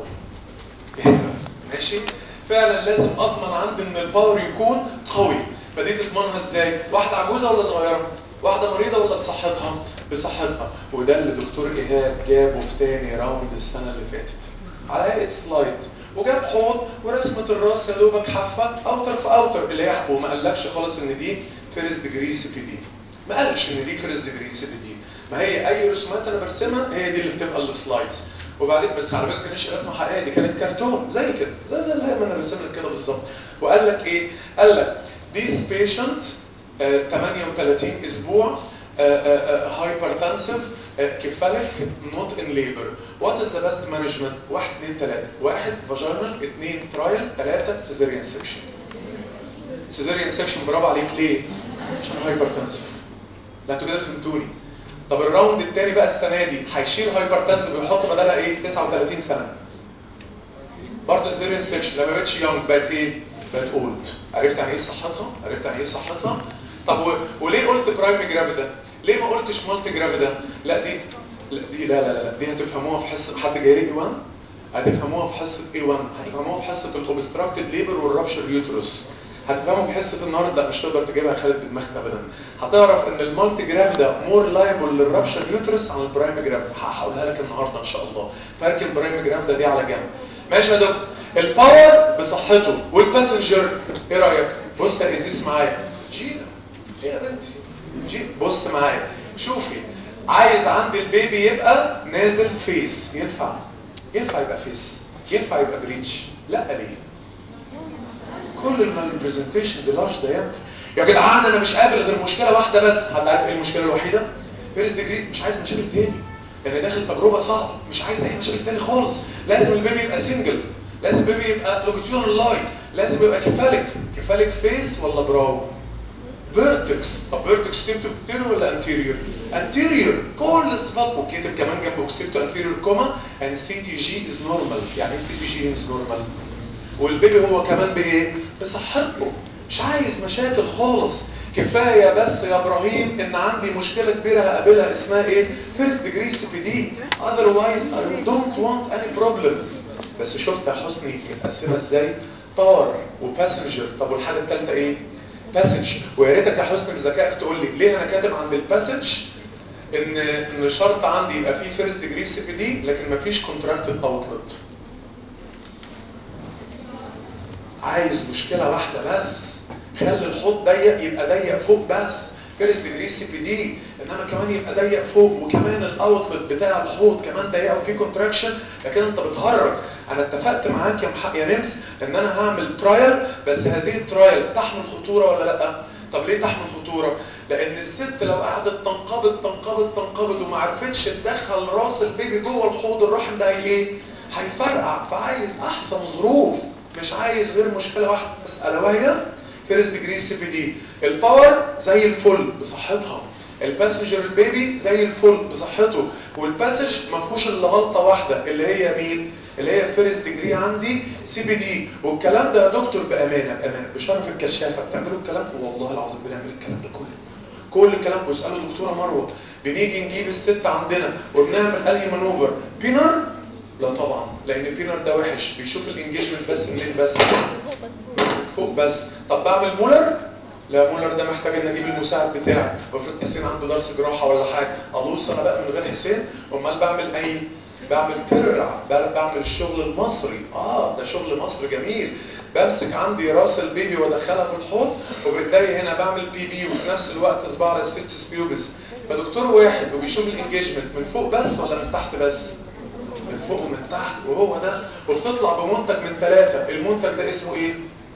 S2: ماشي فعلا لازم اضمن عندي ان الباور يكون قوي فدي تضمنها ازاي واحده عجوزه ولا صغيره واحده مريضه ولا بصحتها بصحتها وده اللي دكتور ايهاب جابه في تاني راوند السنه اللي فاتت على هيئه سلايد وجاب حوض ورسمه الراس يا دوبك حافه اوتر في اوتر اللي هي وما قالكش خالص ان دي فيرست ديجري سي بي دي ما قالش ان دي فيرست ديجري سي بي دي ما هي اي رسومات انا برسمها هي دي اللي بتبقى السلايدز وبعدين بس على فكره كانتش رسمه حقيقيه دي كانت كرتون زي كده زي زي زي ما انا رسم لك كده بالظبط وقال لك ايه قال لك this patient uh, 38 اسبوع هايبرتنسيف كفالك نوت ان ليبر وات از ذا بيست مانجمنت واحد اثنين ثلاثه واحد فاجينال اثنين ترايل ثلاثه سيزيريان سكشن سيزيريان سكشن برافو عليك ليه؟ عشان هايبرتنسيف لا انتوا كده فهمتوني طب الراوند الثاني بقى السنه دي هيشيل هايبرتنسيف ويحط بدلها ايه 39 سنه برضه سيزيريان سكشن لما بقتش يونج بقت ايه بقت اولد عرفت يعني ايه صحتها عرفت يعني ايه صحتها طب و... وليه قلت برايم جرافيدا ليه ما قلتش مالتي جرافيدا لا دي لا دي لا لا لا دي هتفهموها في حصه حد جاي لي 1 هتفهموها في حصه اي 1 هتفهموها في حصه الاوبستراكتد ليبر والرابشر يوترس هتفهموا في حصه النهارده مش تقدر تجيبها خالد بدماغك ابدا هتعرف ان المالتي جرافيدا مور لايبل للرابشر يوترس عن البرايم جرافيدا هقولها لك النهارده ان شاء الله فرق البرايم جرافيدا دي على جنب ماشي يا دكتور الباور بصحته والباسنجر ايه رايك بص يا ازيز معايا جينا ايه يا بنتي جي بص معايا شوفي عايز عند البيبي يبقى نازل فيس ينفع ينفع يبقى فيس ينفع يبقى بريتش لا ليه كل المالبرزنتيشن دي لارج ده ينفع يا جدعان انا مش قابل غير مشكله واحده بس حد عارف ايه المشكله الوحيده فيرست ديجري مش عايز مشاكل تاني يعني داخل تجربه صعبه مش عايز اي مشاكل تاني خالص لازم البيبي يبقى سنجل لازم البيبي يبقى لونجيتيودنال لاين لازم يبقى كفالك كفالك فيس ولا براو فيرتكس طب فيرتكس تكتب انتيريور ولا انتيريور انتيريور كل الصفات وكتب كمان جنب اوكسيبتو انتيريور كوما and سي تي جي از نورمال يعني ايه سي تي جي از نورمال والبيبي هو كمان بايه بصحته مش عايز مشاكل خالص كفايه بس يا ابراهيم ان عندي مشكله كبيره هقابلها اسمها ايه فيرست ديجري سي بي دي otherwise I don't want any problem بس شفت يا حسني متقسمه ازاي باور وباسنجر طب والحاجه الثالثه ايه باسج ويا ريتك يا حسن بذكائك تقول لي ليه انا كاتب عند الباسج ان ان شرط عندي يبقى فيه فيرست ديجري سي بي دي لكن مفيش كونتراكتد اوتلت عايز مشكله واحده بس خلي الحوض ضيق يبقى ضيق فوق بس فيرست ديجري سي بي دي انما كمان يبقى ضيق فوق وكمان الاوتلت بتاع الحوض كمان ضيقه وفيه كونتراكشن لكن انت بتهرج انا اتفقت معاك يا محق يا نمس ان انا هعمل ترايل بس هذه الترايل تحمل خطوره ولا لا طب ليه تحمل خطوره لان الست لو قعدت تنقبض تنقبض تنقبض وما عرفتش تدخل راس البيبي جوه الحوض الرحم ده هي ايه هيفرقع فعايز احسن ظروف مش عايز غير مشكله واحده بس الا وهي فيرست ديجري سي بي دي الباور زي الفل بصحتها الباسنجر البيبي زي الفل بصحته والباسج ما فيهوش الا غلطه واحده اللي هي مين اللي هي فيرست ديجري عندي سي بي دي والكلام ده يا دكتور بامانه بامانه بشرف الكشافه بتعملوا الكلام ده والله العظيم بنعمل الكلام ده كله كل الكلام واسالوا دكتوره مروه بنيجي نجيب الست عندنا وبنعمل انهي مانوفر بينر لا طبعا لان البينر ده وحش بيشوف الانجيجمنت بس منين بس فوق بس طب بعمل مولر لا مولر ده محتاج ان اجيب المساعد بتاعي وافرض حسين عنده درس جراحه ولا حاجه ادوس انا بقى من غير حسين امال بعمل اي بعمل كرع بعمل الشغل المصري اه ده شغل مصري جميل بمسك عندي راس البيبي وادخلها في الحوض وبالتالي هنا بعمل بي بي وفي نفس الوقت صباع على السيبسس بيوبس فدكتور واحد وبيشوف الانجيجمنت من فوق بس ولا من تحت بس من فوق ومن تحت وهو ده وبتطلع بمنتج من ثلاثة المنتج ده اسمه ايه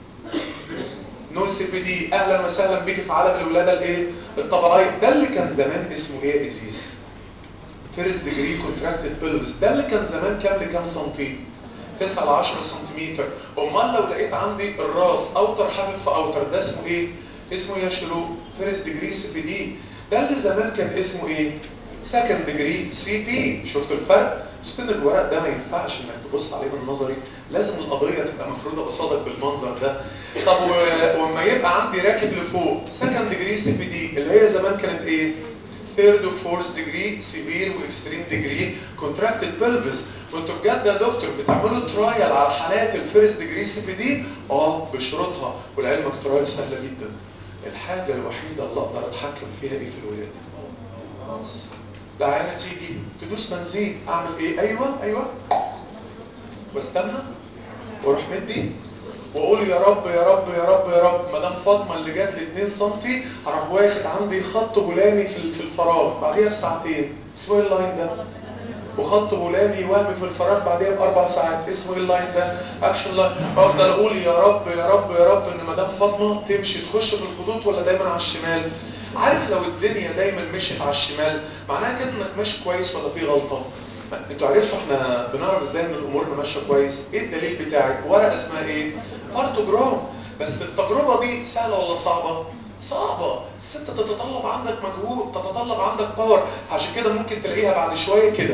S2: نو سي بي دي اهلا وسهلا بيك في عالم الولاده الايه الطبيعيه ده اللي كان زمان اسمه ايه يا ازيز فيرست ديجري كونتراكتد بيلفس ده اللي كان زمان كام لكام سنتي 9 ل 10 سنتيمتر امال لو لقيت عندي الراس اوتر حافل في اوتر ده اسمه ايه اسمه يا شروق فيرست ديجري سي بي دي ده اللي زمان كان اسمه ايه سكند ديجري سي بي شفت الفرق شفت ان الورق ده ما ينفعش انك تبص عليه بالنظري لازم القضيه تبقى مفروضه قصادك بالمنظر ده طب وما يبقى عندي راكب لفوق سكند ديجري سي بي دي اللي هي زمان كانت ايه ثيرد وفورث ديجري سيفير واكستريم ديجري كونتراكتد بلفس وانتوا بجد يا دكتور بتعملوا ترايل على حالات الفيرست ديجري سي بي دي اه بشروطها ولعلمك ترايل سهله جدا الحاجه الوحيده اللي اقدر اتحكم فيها ايه في الولاده لا عينة تيجي تدوس بنزين اعمل ايه ايوه ايوه واستنى واروح مدي واقول يا رب يا رب يا رب يا رب مدام فاطمه اللي جات لي 2 سم هروح واخد عندي خط هلامي في في الفراغ بعديها بساعتين اسمه ايه اللاين ده وخط هلامي وهمي في الفراغ بعديها باربع ساعات اسمه ايه اللاين ده اكشن لاين افضل اقول يا رب يا رب يا رب ان مدام فاطمه تمشي تخش في الخطوط ولا دايما على الشمال عارف لو الدنيا دايما مشيت على الشمال معناها كده انك ماشي كويس ولا في غلطه انتوا عرفتوا احنا بنعرف ازاي ان الامور ماشيه كويس ايه الدليل بتاعك ورقه اسمها ايه بارتوجرام بس التجربه دي سهله ولا صعبه صعبه الست تتطلب عندك مجهود تتطلب عندك باور عشان كده ممكن تلاقيها بعد شويه كده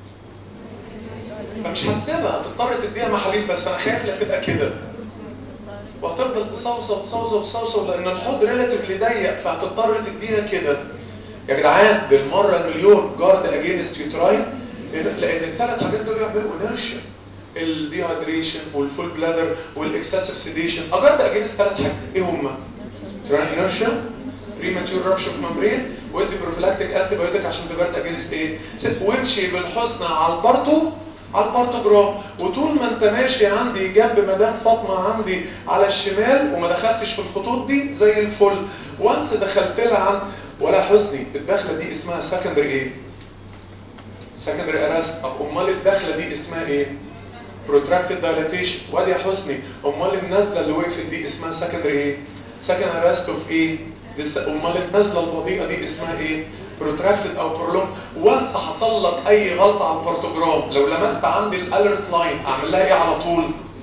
S2: فمش هتسيبها هتضطر تديها محاليل بس انا خايف لا تبقى كده وهتفضل تصوصو تصوصو تصوصو لان الحوض ريلاتيفلي ضيق فهتضطر تديها كده يا جدعان بالمره المليون جارد اجينست يوتراين لان الثلاث حاجات دول يعملوا انرشيا الديهايدريشن والفول بلادر والاكسسيف سيديشن اجارد اجينست ثلاث حاجات ايه هم تراين انرشيا بريماتيور رابشر ممبرين ودي بروفيلاكتيك انتي بايوتيك عشان تجارد اجينست ايه وامشي بالحسنى على البارتو على البارتوجرام وطول ما انت ماشي عندي جنب مدام فاطمه عندي على الشمال وما دخلتش في الخطوط دي زي الفل وانس دخلت لها عند ولا حسني الدخله دي اسمها سكندري ايه سكندري ارست طب امال الدخله دي اسمها ايه بروتراكتد دايلاتيشن وادي يا حسني امال النازله اللي وقفت دي اسمها سكندري ايه سكندري ارست اوف ايه امال النازله البطيئه دي اسمها ايه بروتراكتد او برولونج وانس حصل لك اي غلطه على البارتوجرام لو لمست عندي الالرت لاين اعمل لها ايه على طول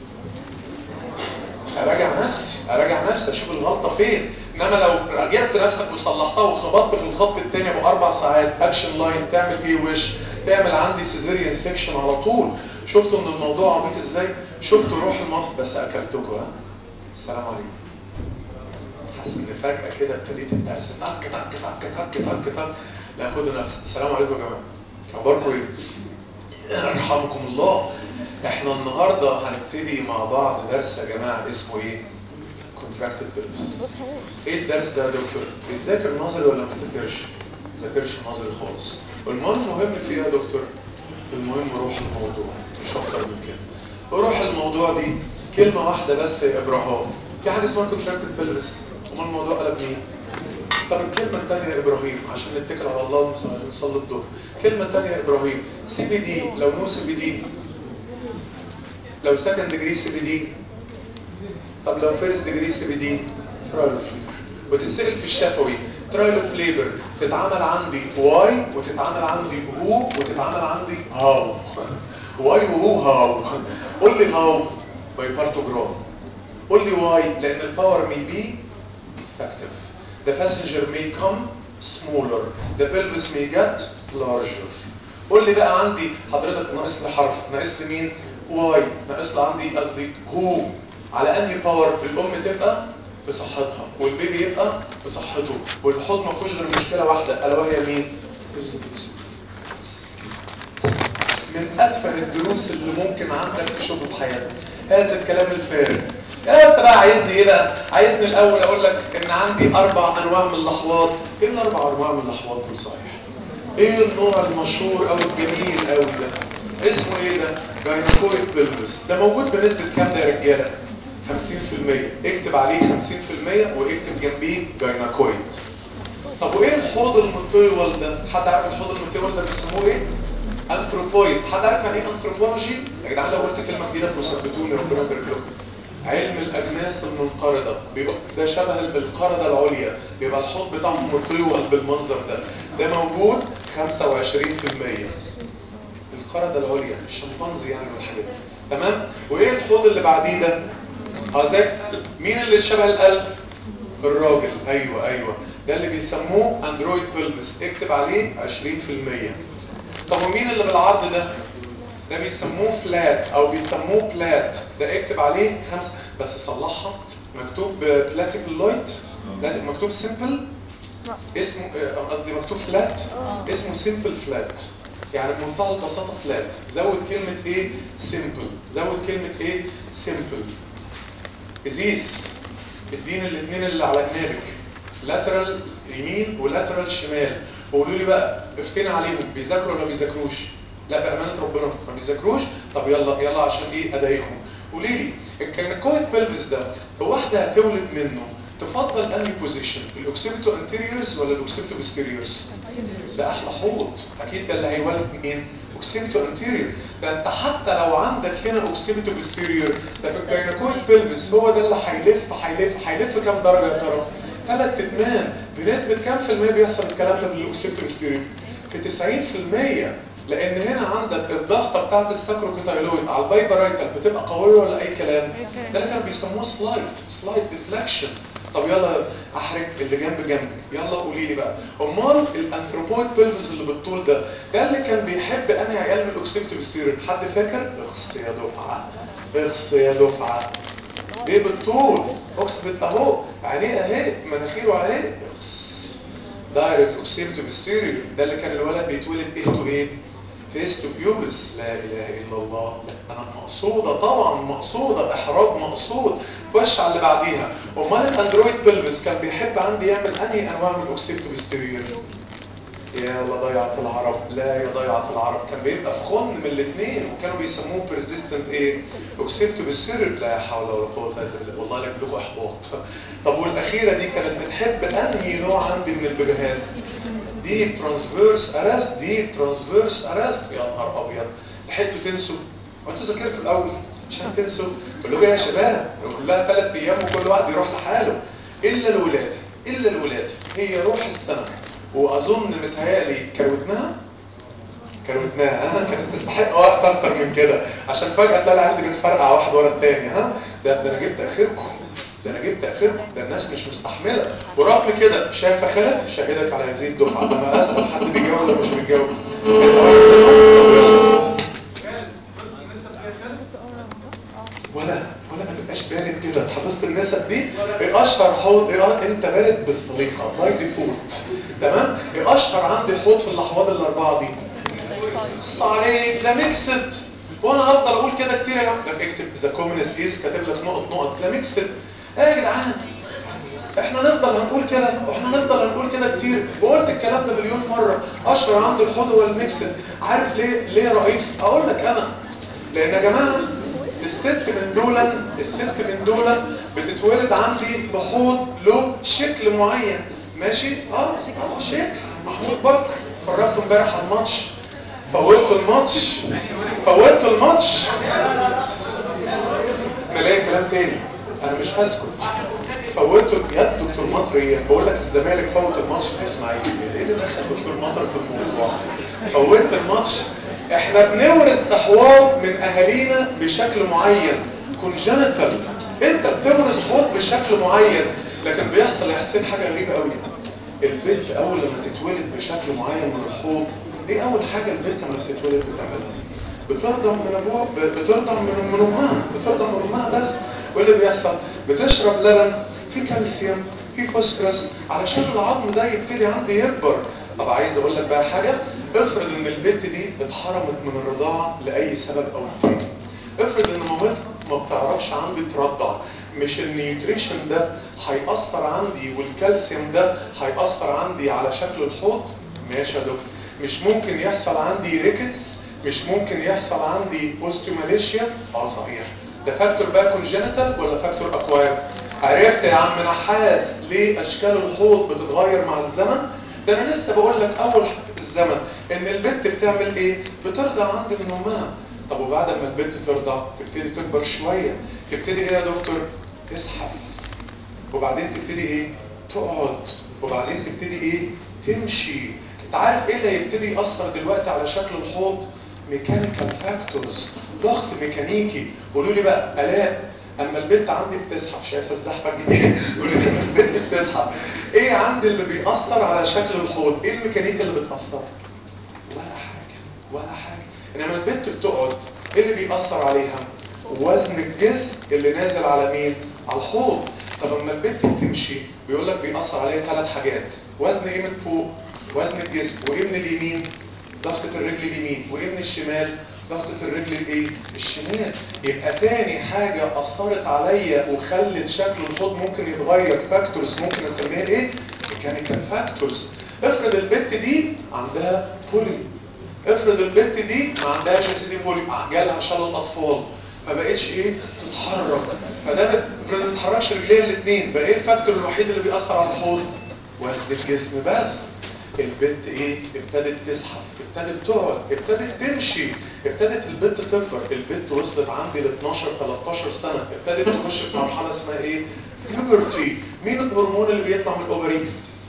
S2: اراجع نفسي اراجع نفسي اشوف الغلطه فين انما لو راجعت نفسك وصلحتها وخبطت في الخط الثاني ابو اربع ساعات اكشن لاين تعمل ايه وش تعمل عندي سيزيريان سيكشن على طول شفتوا ان الموضوع عبيط ازاي شفتوا روح المرض بس اكلتكم ها السلام عليكم حاسس ان فجاه كده ابتديت الدرس تك تك تك تك تك تك لا خدوا نفس السلام عليكم يا جماعه اخباركم ايه ارحمكم الله احنا النهارده هنبتدي مع بعض درس يا جماعه اسمه ايه كونتراكتد بيلفس ايه الدرس ده يا دكتور بتذاكر نظري ولا ما بتذاكرش ما بتذاكرش نظري خالص والمهم مهم في ايه يا دكتور المهم روح الموضوع مش اكتر من كده روح الموضوع دي كلمه واحده بس يا ابراهام في حاجه اسمها كونتراكتد بيلفس امال الموضوع قلب مين طب الكلمة الثانية يا إبراهيم عشان نتكل على الله ونصلي الظهر الكلمة الثانية يا إبراهيم سي بي دي لو نو سي بي دي لو سكند ديجري سي بي دي طب لو فيرست ديجري سي بي دي ترايل اوف ليبر وتتسأل في الشفوي ترايل اوف ليبر تتعمل عندي واي وتتعمل عندي هو وتتعمل عندي هاو واي وهو هاو قول لي هاو باي بارتوجرام قول لي واي لأن الباور مي بي effective the passenger may come smaller the pelvis may get larger قول لي بقى عندي حضرتك ناقص لي حرف ناقص لي مين واي ناقص لي عندي قصدي هو على انهي باور الام تبقى بصحتها والبيبي يبقى بصحته والحوض ما فيهوش غير مشكله واحده الا وهي مين من اتفه الدروس اللي ممكن عندك تشوفه في حياتك هذا الكلام الفارغ يا انت بقى عايزني ايه بقى عايزني الاول اقول لك ان عندي اربع انواع من اللحظات ايه الاربع انواع من اللحظات دول صحيح ايه النوع المشهور او الجميل قوي ده اسمه ايه ده جاينكويد بيلفس ده موجود بنسبه كام ده يا رجاله 50% اكتب عليه 50% واكتب جنبيه جاينكويد طب وايه الحوض المطول ده حد عارف الحوض المطول ده بيسموه ايه انثروبويد حد عارف يعني ايه انثروبولوجي يا جدعان لو قلت كلمه جديده تثبتوني ربنا يبارك لكم علم الاجناس المنقرضه بيبقى ده شبه القرده العليا بيبقى الحوض بتاعهم مطول بالمنظر ده ده موجود 25% القرده العليا الشمبانزي يعني والحاجات دي تمام وايه الحوض اللي بعديه ده اه زي مين اللي شبه القلب الراجل ايوه ايوه ده اللي بيسموه اندرويد بيلفس اكتب عليه 20% طب ومين اللي بالعرض ده ده بيسموه فلات او بيسموه بلات ده اكتب عليه خمسة بس صلحها مكتوب بلاتيكلويد مكتوب سيمبل اسمه قصدي مكتوب فلات اسمه سيمبل فلات يعني بمنتهى البساطه فلات زود كلمه ايه سيمبل زود كلمه ايه سيمبل ازيز اديني الاثنين اللي على جنابك لاترال يمين ولاترال شمال وقولوا لي بقى افتنا عليهم بيذاكروا ولا بيذاكروش لا بامانه ربنا ما بيذاكروش طب يلا يلا عشان ايه اضايقهم قولي لي الكويت بلفس ده واحده هتولد منه تفضل انهي بوزيشن الاوكسيبتو انتيريورز ولا الاوكسيبتو بوستيريورز ده احلى حوض اكيد ده اللي هيولد مين اوكسيبتو انتيريور ده انت حتى لو عندك هنا اوكسيبتو بوستيريور ده في الجاينكويد بلفس هو ده اللي هيلف هيلف هيلف كام درجه يا ترى ثلاث اتمام بنسبه كام في الميه بيحصل الكلام ده في الاوكسيبتو بوستيريور في 90% لان هنا عندك الضغطه بتاعت الساكروكوتايلويد على البايبرايتال بتبقى قويه ولا اي كلام ده اللي كانوا بيسموه سلايد سلايد ديفلكشن طب يلا احرج اللي جنب جنبك يلا قولي لي بقى امال الانثروبويد بيلفز اللي بالطول ده ده اللي كان بيحب انا عيال من الاوكسيبتيف ستيرين حد فاكر اخص يا دفعه اخص يا دفعه ليه بالطول اكسبت اهو عينيه اهي مناخيره اهي اخص دايركت اوكسيبتيف ستيرين ده اللي كان الولد بيتولد ايه تو ايه فيس تو بيوبس لا اله الا الله لا انا مقصوده طبعا مقصوده احراج مقصود خش على اللي بعديها امال الاندرويد بلفس كان بيحب عندي يعمل انهي انواع من الاوكسيبتو بستيريور يا لا ضيعت العرب لا يا ضيعت العرب كان بيبقى في خن من الاثنين وكانوا بيسموه بيرزيستنت ايه اوكسيبتو بستيريور لا حول ولا قوه الا بالله والله لا لكم احباط طب والاخيره دي كانت بتحب انهي نوع عندي من البيبيهات دي ترانسفيرس ارست دي ترانسفيرس ارست يا نهار ابيض لحقتوا تنسوا وانتوا ذاكرتوا الاول عشان تنسوا قولوا يا شباب كلها ثلاث ايام وكل واحد يروح لحاله الا الولاد الا الولاد هي روح السنه واظن متهيألي كروتناها كروتناها ها كانت تستحق وقت اكتر من كده عشان فجاه تلاقي العيال دي بتفرقع واحد ورا الثاني ها ده ده انا جبت اخركم ده انا جبت اخركم ده الناس مش مستحمله ورغم كده شايفه خالد شهدك على هذه الدفعه انا اسال حد بيجاوب ولا مش بيجاوب ولا ولا ما تبقاش بارد كده حفظت النسب دي اشهر حوض ايه انت بارد بالصليقه باي ديفولت تمام اشهر عندي حوض في الاحواض الاربعه دي بص عليك ده ميكسد وانا هفضل اقول كده كتير يا جماعه لك اكتب ذا كومنست از كاتب لك نقط نقط لا ميكسد ايه يا جدعان احنا نفضل هنقول كده واحنا نفضل هنقول كده كتير وقلت الكلام ده مليون مره اشهر عند الحوض هو الميكسد عارف ليه ليه رئيس اقول لك انا لان يا جماعه الست من دولا الست من دولا بتتولد عندي بحوض له شكل معين ماشي اه اه شكل محمود بكر اتفرجت امبارح على الماتش فوتوا الماتش فوتوا الماتش انا لاقي كلام تاني انا مش هسكت فوتوا يا دكتور مطر ايه بقول لك الزمالك فوت الماتش في اسماعيل ايه اللي دخل دكتور مطر في الموضوع فوت الماتش احنا بنورث احواض من اهالينا بشكل معين كونجنتال انت بتورث حوض بشكل معين لكن بيحصل يا حسين حاجه غريبه قوي البنت اول لما تتولد بشكل معين من الحوض ايه اول حاجه البنت لما بتتولد بتعملها بترضع من ابوها بترضع من من امها بترضع من امها بس وايه اللي بيحصل بتشرب لبن في كالسيوم في فوسفورس علشان العظم ده يبتدي عندي يكبر طب عايز اقول لك بقى حاجه افرض ان البنت دي اتحرمت من الرضاعه لاي سبب او تاني افرض ان مامتها ما بتعرفش عندي ترضع مش النيوتريشن ده هيأثر عندي والكالسيوم ده هيأثر عندي على شكل الحوض ماشي يا دكتور مش ممكن يحصل عندي ريكتس مش ممكن يحصل عندي اوستيوماليشيا اه صحيح ده فاكتور بقى كونجنتال ولا فاكتور اكواير عرفت يا عم نحاس ليه اشكال الحوض بتتغير مع الزمن ده انا لسه بقول لك اول الزمن ان البنت بتعمل ايه بترضع عندي من امها طب وبعد ما البنت ترضع تبتدي تكبر شويه تبتدي ايه يا دكتور تسحب وبعدين تبتدي ايه تقعد وبعدين تبتدي ايه تمشي انت عارف ايه اللي هيبتدي يأثر دلوقتي على شكل الحوض ميكانيكال فاكتورز ضغط ميكانيكي قولوا لي بقى الاء اما البنت عندي بتسحب شايفه الزحمه الجميله قولوا لي البنت بتسحب ايه عندي اللي بيأثر على شكل الحوض ايه الميكانيكا اللي بتأثر ولا حاجه ولا حاجه انما البنت بتقعد ايه اللي بيأثر عليها وزن الجسم اللي نازل على مين على الحوض طب اما البنت بتمشي بيقول لك بيأثر عليها ثلاث حاجات وزن ايه من فوق وزن الجسم وايه من اليمين ضغطة الرجل اليمين وايه من الشمال ضغطة الرجل الايه الشمال يبقى تاني حاجة اثرت عليا وخلت شكل الحوض ممكن يتغير فاكتورز ممكن اسميها ايه ميكانيكال فاكتورز افرض البنت دي عندها بولي افرض البنت دي ما عندهاش يا سيدي بولي جالها شلل اطفال ما بقتش ايه تتحرك فده افرض ما تتحركش رجليها الاثنين بقى ايه الفاكتور الوحيد اللي بيأثر على الحوض وزن الجسم بس البنت ايه ابتدت تسحب ابتدت تقعد ابتدت تمشي ابتدت البنت تكبر البنت وصلت عندي ل 12 13 سنه ابتدت تخش في مرحله اسمها ايه بيوبرتي مين الهرمون اللي بيطلع من الاوفري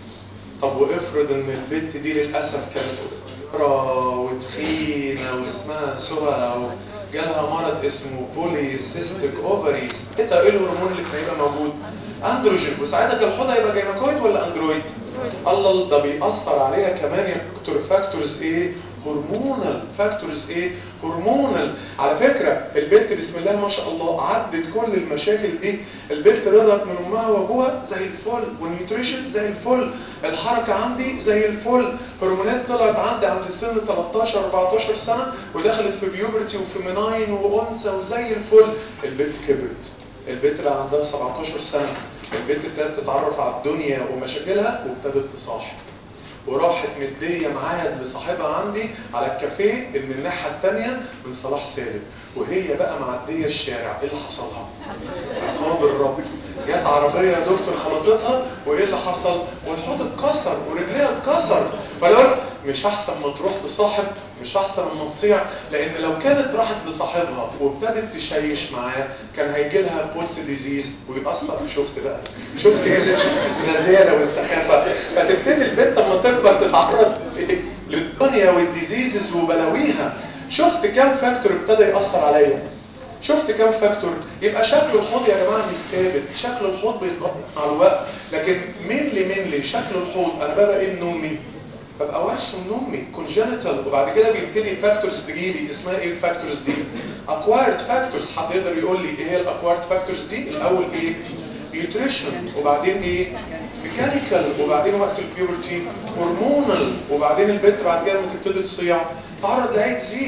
S2: طب وافرض ان البنت دي للاسف كانت قرة وتخينه واسمها سهى جالها مرض اسمه بولي سيستيك اوفريز ايه ده ايه الهرمون اللي كان هيبقى موجود اندروجين وساعتها كان الحوض هيبقى جيناكويد ولا اندرويد الله ده بيأثر عليها كمان يا دكتور فاكتورز ايه هرمونال فاكتورز ايه هرمونال على فكرة البنت بسم الله ما شاء الله عدت كل المشاكل دي البنت رضت من امها وابوها زي الفل والنيوتريشن زي الفل الحركة عندي زي الفل هرمونات طلعت عندي عند سن 13 14 سنة ودخلت في بيوبرتي وفي مناين وانثى وزي الفل البنت كبرت البنت بقى عندها 17 سنة البنت ابتدت تتعرف على الدنيا ومشاكلها وابتدت تصاحب وراحت مدية معايا لصاحبها عندي على الكافيه اللي من الناحية التانية من صلاح سالم وهي بقى معدية الشارع ايه اللي حصل لها؟ عقاب الرب جت عربية يا دكتور خبطتها وايه اللي حصل؟ والحوض اتكسر ورجليها اتكسر فلو مش احسن ما تروح تصاحب مش احسن ما تصيع لان لو كانت راحت لصاحبها وابتدت تشيش معاه كان هيجي لها بولس ديزيز ويأثر شفت بقى شفت ايه اللي الرزاله والسخافه فتبتدي البنت لما تكبر تتعرض للدنيا والديزيزز وبلاويها شفت كام فاكتور ابتدى يأثر عليا شفت كام فاكتور يبقى شكل الحوض يا جماعه مش ثابت شكل الحوض بيتغير مع الوقت لكن مينلي مينلي شكل الحوض انا ببقى ايه نومي ببقى وحش من امي كونجنتال وبعد كده بيبتدي فاكتورز تجيلي اسمها ايه الفاكتورز دي اكوايرد فاكتورز حد يقدر يقول لي ايه هي الاكوايرد فاكتورز دي الاول ايه نيوتريشن وبعدين ايه ميكانيكال وبعدين وقت البيورتي هرمونال وبعدين البنت بعد كده لما تبتدي تصيع تعرض لاي ديزيز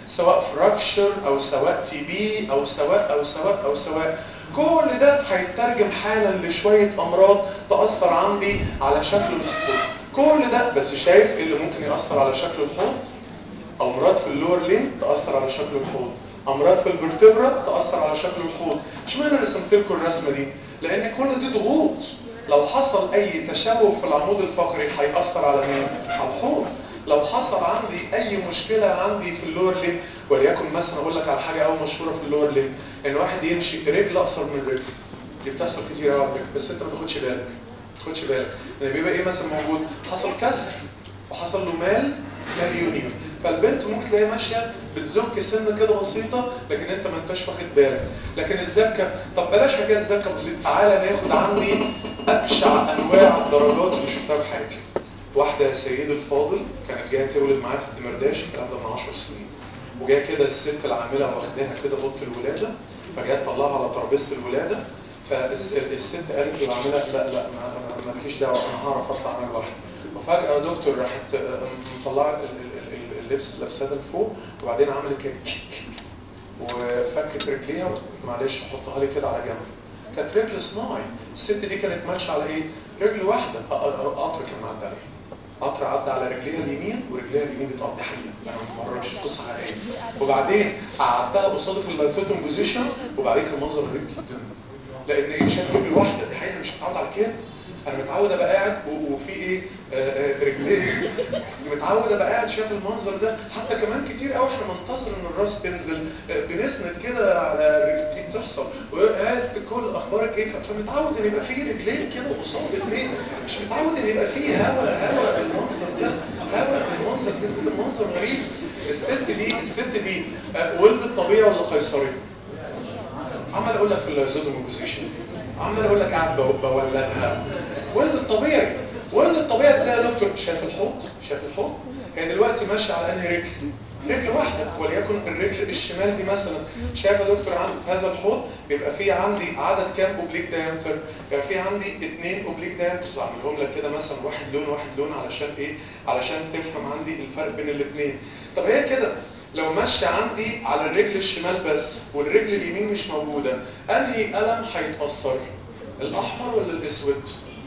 S2: سواء فراكشر او سواء تي بي او سواء او سواء او سواء كل ده هيترجم حالا لشويه امراض تاثر عندي على شكل الحوض كل ده بس شايف ايه اللي ممكن ياثر على شكل الحوض امراض في اللور لين تاثر على شكل الحوض امراض في الفرتبرا تاثر على شكل الحوض اشمعنى رسمت لكم الرسمه دي لان كل دي ضغوط لو حصل اي تشوه في العمود الفقري هيأثر على مين على الحوض لو حصل عندي اي مشكله عندي في اللور لين وليكن مثلا اقول لك على حاجه قوي مشهوره في اللور لين ان واحد يمشي رجل اقصر من رجل دي بتحصل كتير قوي على فكره بس انت ما تاخدش بالك ما تاخدش بالك لان بيبقى ايه مثلا موجود حصل كسر وحصل له مال مال يونيون فالبنت ممكن تلاقيها ماشيه بتزك سنه كده بسيطه لكن انت ما انتش واخد بالك لكن الزكه طب بلاش حكايه الزكه بسيطه تعالى ناخد عندي ابشع انواع الدرجات اللي شفتها في حياتي واحده يا سيدي الفاضل كانت جايه تولد معايا في الدمرداش الكلام ده من 10 سنين وجايه كده الست العامله واخداها كده اوضه الولاده فجايه تطلعها على ترابيزه الولاده فالست قالت للعامله لا لا ما فيش دعوه انا هعرف اطلع انا لوحدي وفجاه يا دكتور راحت مطلعه اللبس لابساه لفوق وبعدين عملت كده وفكت رجليها معلش حطها لي كده على جنب كانت رجل صناعي الست دي كانت ماشيه على ايه رجل واحده قطر كان معدي عليها قطر عدى على رجليها اليمين ورجليها اليمين دي تقضي حقيقه انا ما مرش قصه حقيقيه وبعدين قعدتها قصادي في اللايفوتوم بوزيشن وبعدين كان منظر غريب جدا لان ايه شايف رجل واحده دي حقيقه مش متعود على كده انا متعود ابقى قاعد وفي ايه رجليه متعود ابقى قاعد شايف المنظر ده حتى كمان كتير قوي احنا منتظر ان الراس تنزل بنسند كده على رجلتين تحصل وقاست كل اخبارك ايه فمتعود ان يبقى في رجلين كده قصاد اثنين مش متعود ان يبقى في هواء هواء المنظر ده هواء المنظر ده كده منظر غريب الست دي الست دي ولدت طبيعي ولا قيصري عمال اقول لك في الزودوم بوزيشن عمال اقول لك قاعد بولدها ولد الطبيعي ولد الطبيعي ازاي يا دكتور شايف الحوض شايف الحوض هي دلوقتي ماشيه على انهي رجل رجل واحده وليكن الرجل الشمال دي مثلا شايف يا دكتور عند هذا الحوض بيبقى في عندي عدد كام اوبليك دايمتر يبقى في عندي اثنين اوبليك دايمترز اعملهم لك كده مثلا واحد لون واحد لون علشان ايه علشان تفهم عندي الفرق بين الاثنين طب هي كده لو ماشيه عندي على الرجل الشمال بس والرجل اليمين مش موجوده انهي قلم هيتاثر الاحمر ولا الاسود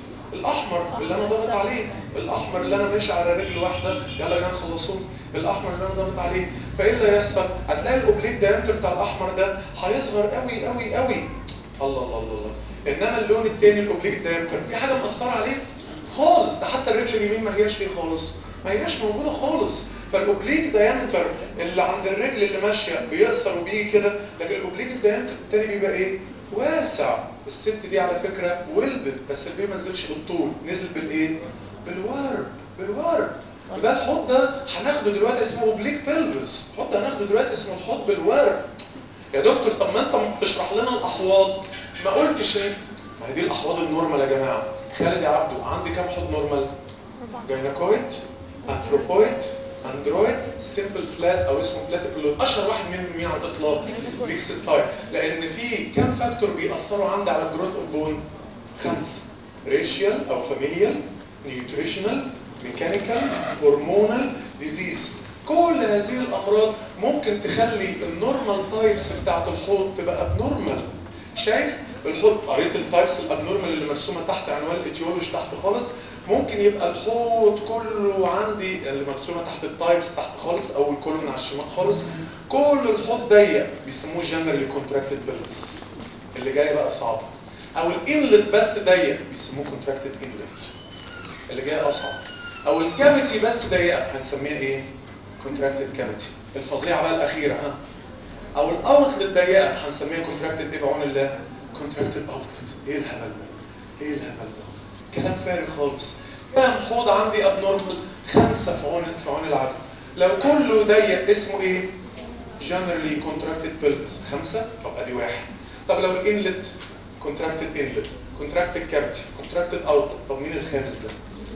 S2: الاحمر اللي انا ضاغط عليه الاحمر اللي انا ماشي على رجل واحده يلا يا خلصوه الاحمر اللي انا ضاغط عليه فايه اللي هيحصل هتلاقي الاوبليك دايمتر بتاع الاحمر ده هيصغر قوي قوي قوي الله الله الله الله انما اللون الثاني الاوبليك دايمتر في حاجه مأثره عليه خالص ده حتى الرجل اليمين ما هياش فيه خالص ما هياش موجوده خالص فالاوبليك دايمتر اللي عند الرجل اللي ماشيه بيقصر وبيجي كده لكن الاوبليك دايمتر الثاني بيبقى ايه واسع الست دي على فكرة ولدت بس البيه ما نزلش بالطول نزل بالايه بالورب بالورب وده الحوض ده هناخده دلوقتي اسمه اوبليك بيلفس الحوض ده هناخده دلوقتي اسمه الحوض بالورب يا دكتور طب ما انت بتشرح لنا الاحواض ما قلتش ايه ما هي دي الاحواض النورمال يا جماعه خالد يا عبدو عندي كام حوض نورمال جايناكويد انثروبويد اندرويد سيمبل فلات او اسمه بلاتيكولود اشهر واحد منهم مين على الاطلاق ميكس تايب لان في كام فاكتور بيأثروا عندي على الجروث اوف بون خمسه ريشيال او فاميليال نيوتريشنال ميكانيكال هرمونال ديزيز كل هذه الامراض ممكن تخلي النورمال تايبس بتاعت الحوض تبقى ابنورمال شايف الحوض قريت التايبس الابنورمال اللي مرسومه تحت عنوان الاتيولوجي تحت خالص ممكن يبقى الحوض كله عندي اللي مرسومه تحت التايبس تحت خالص او الكولوم على الشمال خالص كل الحوض ضيق بيسموه جنرالي كونتراكتد بيلفس اللي جاي بقى صعب او الانلت بس ضيق بيسموه كونتراكتد انلت اللي جاي اصعب او الكافيتي بس ضيقه هنسميها ايه كونتراكتد كافيتي الفظيعه بقى الاخيره ها او الاوتلت ضيقه هنسميها كونتراكتد ايه بعون الله كونتراكتد اوتلت ايه الهبل ده ايه الهبل ده كلام فارغ خالص كام حوض عندي ابنورمال خمسة في عون في عون العدد لو كله ضيق اسمه ايه generally contracted pelvis خمسة طب ادي واحد طب لو الانلت contracted inlet contracted cavity contracted outlet طب مين الخامس ده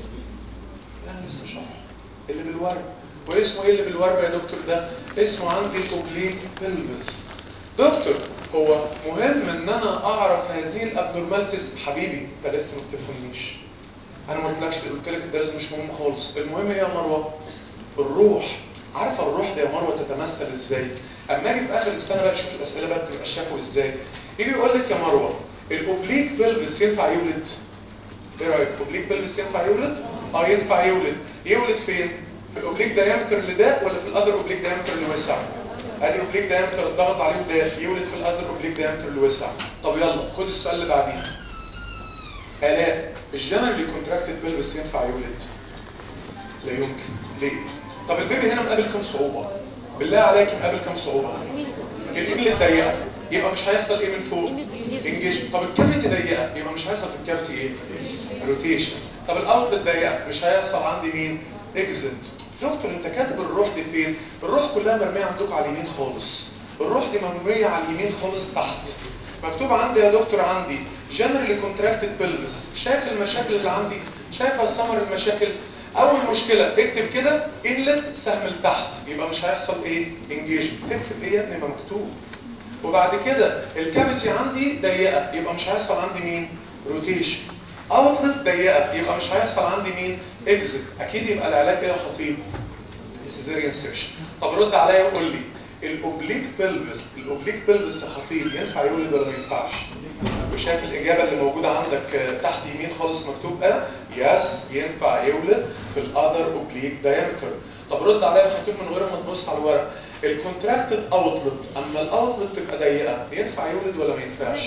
S2: انا لسه شرح اللي بالورب واسمه ايه اللي بالورب يا دكتور ده اسمه عندي اوبليك pelvis دكتور هو مهم ان انا اعرف هذه الابنورمالتيز حبيبي انت لسه ما بتفهمنيش انا ما قلتلكش قلت لك الدرس مش مهم خالص المهم ايه يا مروه الروح عارفه الروح دي يا مروه تتمثل ازاي اما اجي في اخر السنه بقى تشوف الاسئله بقى بتبقى شافوا ازاي يجي يقول لك يا مروه الاوبليك بلبس ينفع يولد ايه رايك الاوبليك بلبس ينفع يولد اه ينفع يولد يولد فين في الاوبليك دايمتر اللي ده ولا في الاذر اوبليك دايمتر اللي وسع ادي اوبليك دايمتر الضغط عليه ده يولد في الاذر اوبليك دايمتر اللي وسع طب يلا خد السؤال اللي بعديه الاء الجنرالي كونتراكتد بلبس ينفع يولد لا يمكن ليه طب البيبي هنا مقابل كام صعوبه بالله عليك مقابل كام صعوبه الانجل ضيقه يبقى مش هيحصل ايه من فوق انجيج طب الكافيتي ضيقه يبقى مش هيحصل في الكافيتي ايه روتيشن طب الاوتلت ضيقه مش هيحصل عندي مين اكزيت دكتور انت كاتب الروح دي فين الروح كلها مرميه عندكم على اليمين خالص الروح دي مرميه على اليمين خالص تحت مكتوب عندي يا دكتور عندي جنرالي كونتراكتد بلفس شايف المشاكل اللي عندي شايف سمر المشاكل اول مشكله اكتب كده انلت سهم لتحت يبقى مش هيحصل ايه انجيجمنت اكتب ايه يا ابني ما مكتوب وبعد كده الكافيتي عندي ضيقه يبقى مش هيحصل عندي مين روتيشن اوتلت ضيقه يبقى مش هيحصل عندي مين اكزيت اكيد يبقى العلاج ايه يا خطيب سيزيريان سيكشن طب رد عليا وقول لي الاوبليك بلفس الاوبليك بلفس يا خطيب ينفع يولد ولا ما ينفعش وشايف الاجابه اللي موجوده عندك تحت يمين خالص مكتوب اه يس ينفع يولد في الاذر اوبليك دايمتر طب رد عليا يا خطيب من غير ما تبص على الورق الكونتراكتد اوتلت اما الاوتلت تبقى ضيقه ينفع يولد ولا ما ينفعش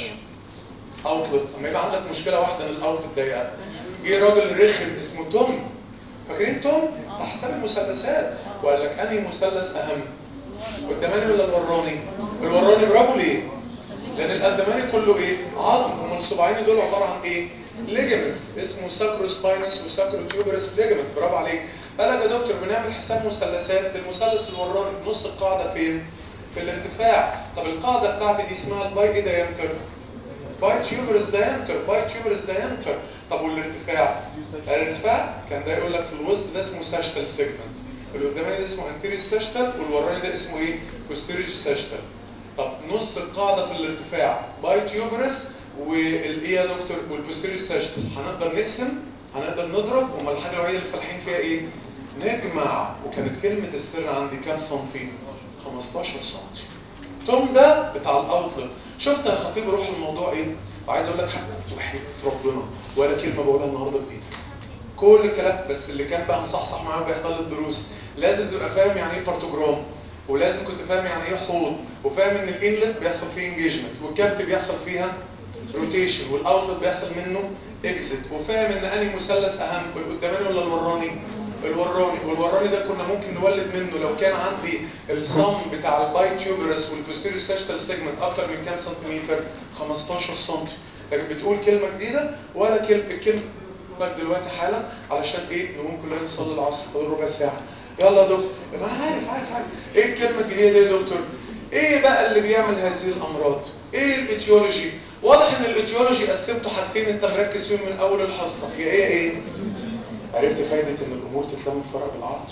S2: اوتلت اما يبقى عندك مشكله واحده ان الاوتلت ضيقه جه راجل رخم اسمه توم فاكرين توم على حساب المثلثات وقال لك انهي مثلث اهم قداماني ولا الوراني الوراني برافو ليه لان القدماني كله ايه عظم هم الصباعين دول عباره عن ايه ليجمنتس اسمه ساكرو سباينس وساكرو تيوبرس ليجمنت برافو عليك قال لك يا دكتور بنعمل حساب مثلثات المثلث الوراني نص القاعده فين في الارتفاع طب القاعده بتاعتي دي اسمها الباي ايه دايمتر باي تيوبرس دايمتر باي تيوبرس دايمتر طب والارتفاع الارتفاع كان ده يقول لك في الوسط ده اسمه ساشتال سيجمنت اللي قدامي ده اسمه انتيريور ساشتال والوراني ده اسمه ايه بوستيريور ساشتال طب نص القاعده في الارتفاع باي تيوبرس والايه يا دكتور والبوستيريور ساشتال هنقدر نقسم هنقدر نضرب وما الحاجه الوحيده اللي فالحين فيها ايه نجمع وكانت كلمه السر عندي كام سنتي 15 سنتي توم ده بتاع الاوتلت شفت يا خطيب روح الموضوع ايه وعايز اقول لك حاجه وحيد ربنا ولا كلمه بقولها النهارده جديده كل الكلام بس اللي كان بقى مصحصح معايا وبيحضر الدروس لازم تبقى فاهم يعني ايه بارتوجرام ولازم كنت فاهم يعني ايه حوض وفاهم ان الانلت بيحصل فيه انجيجمنت والكافت بيحصل فيها روتيشن والاوتلت بيحصل منه اكزيت وفاهم ان انهي مثلث اهم القداماني ولا الوراني الوراني والوراني ده كنا ممكن نولد منه لو كان عندي الصم بتاع الباي تيوبرس والبوستيريور ساشتال سيجمنت اكتر من كام سنتيمتر 15 سم لكن بتقول كلمه جديده ولا كلمه كلمه لك دلوقتي حالا علشان ايه نقوم كلنا نصلي العصر فاضل ربع ساعه يلا يا دكتور ما انا عارف عارف عارف ايه الكلمه الجديده دي يا دكتور ايه بقى اللي بيعمل هذه الامراض ايه الايتيولوجي واضح ان الايتيولوجي قسمته حاجتين انت مركز فيهم من اول الحصه هي ايه ايه عرفت فايده ان الامور تتلم في فرق العرض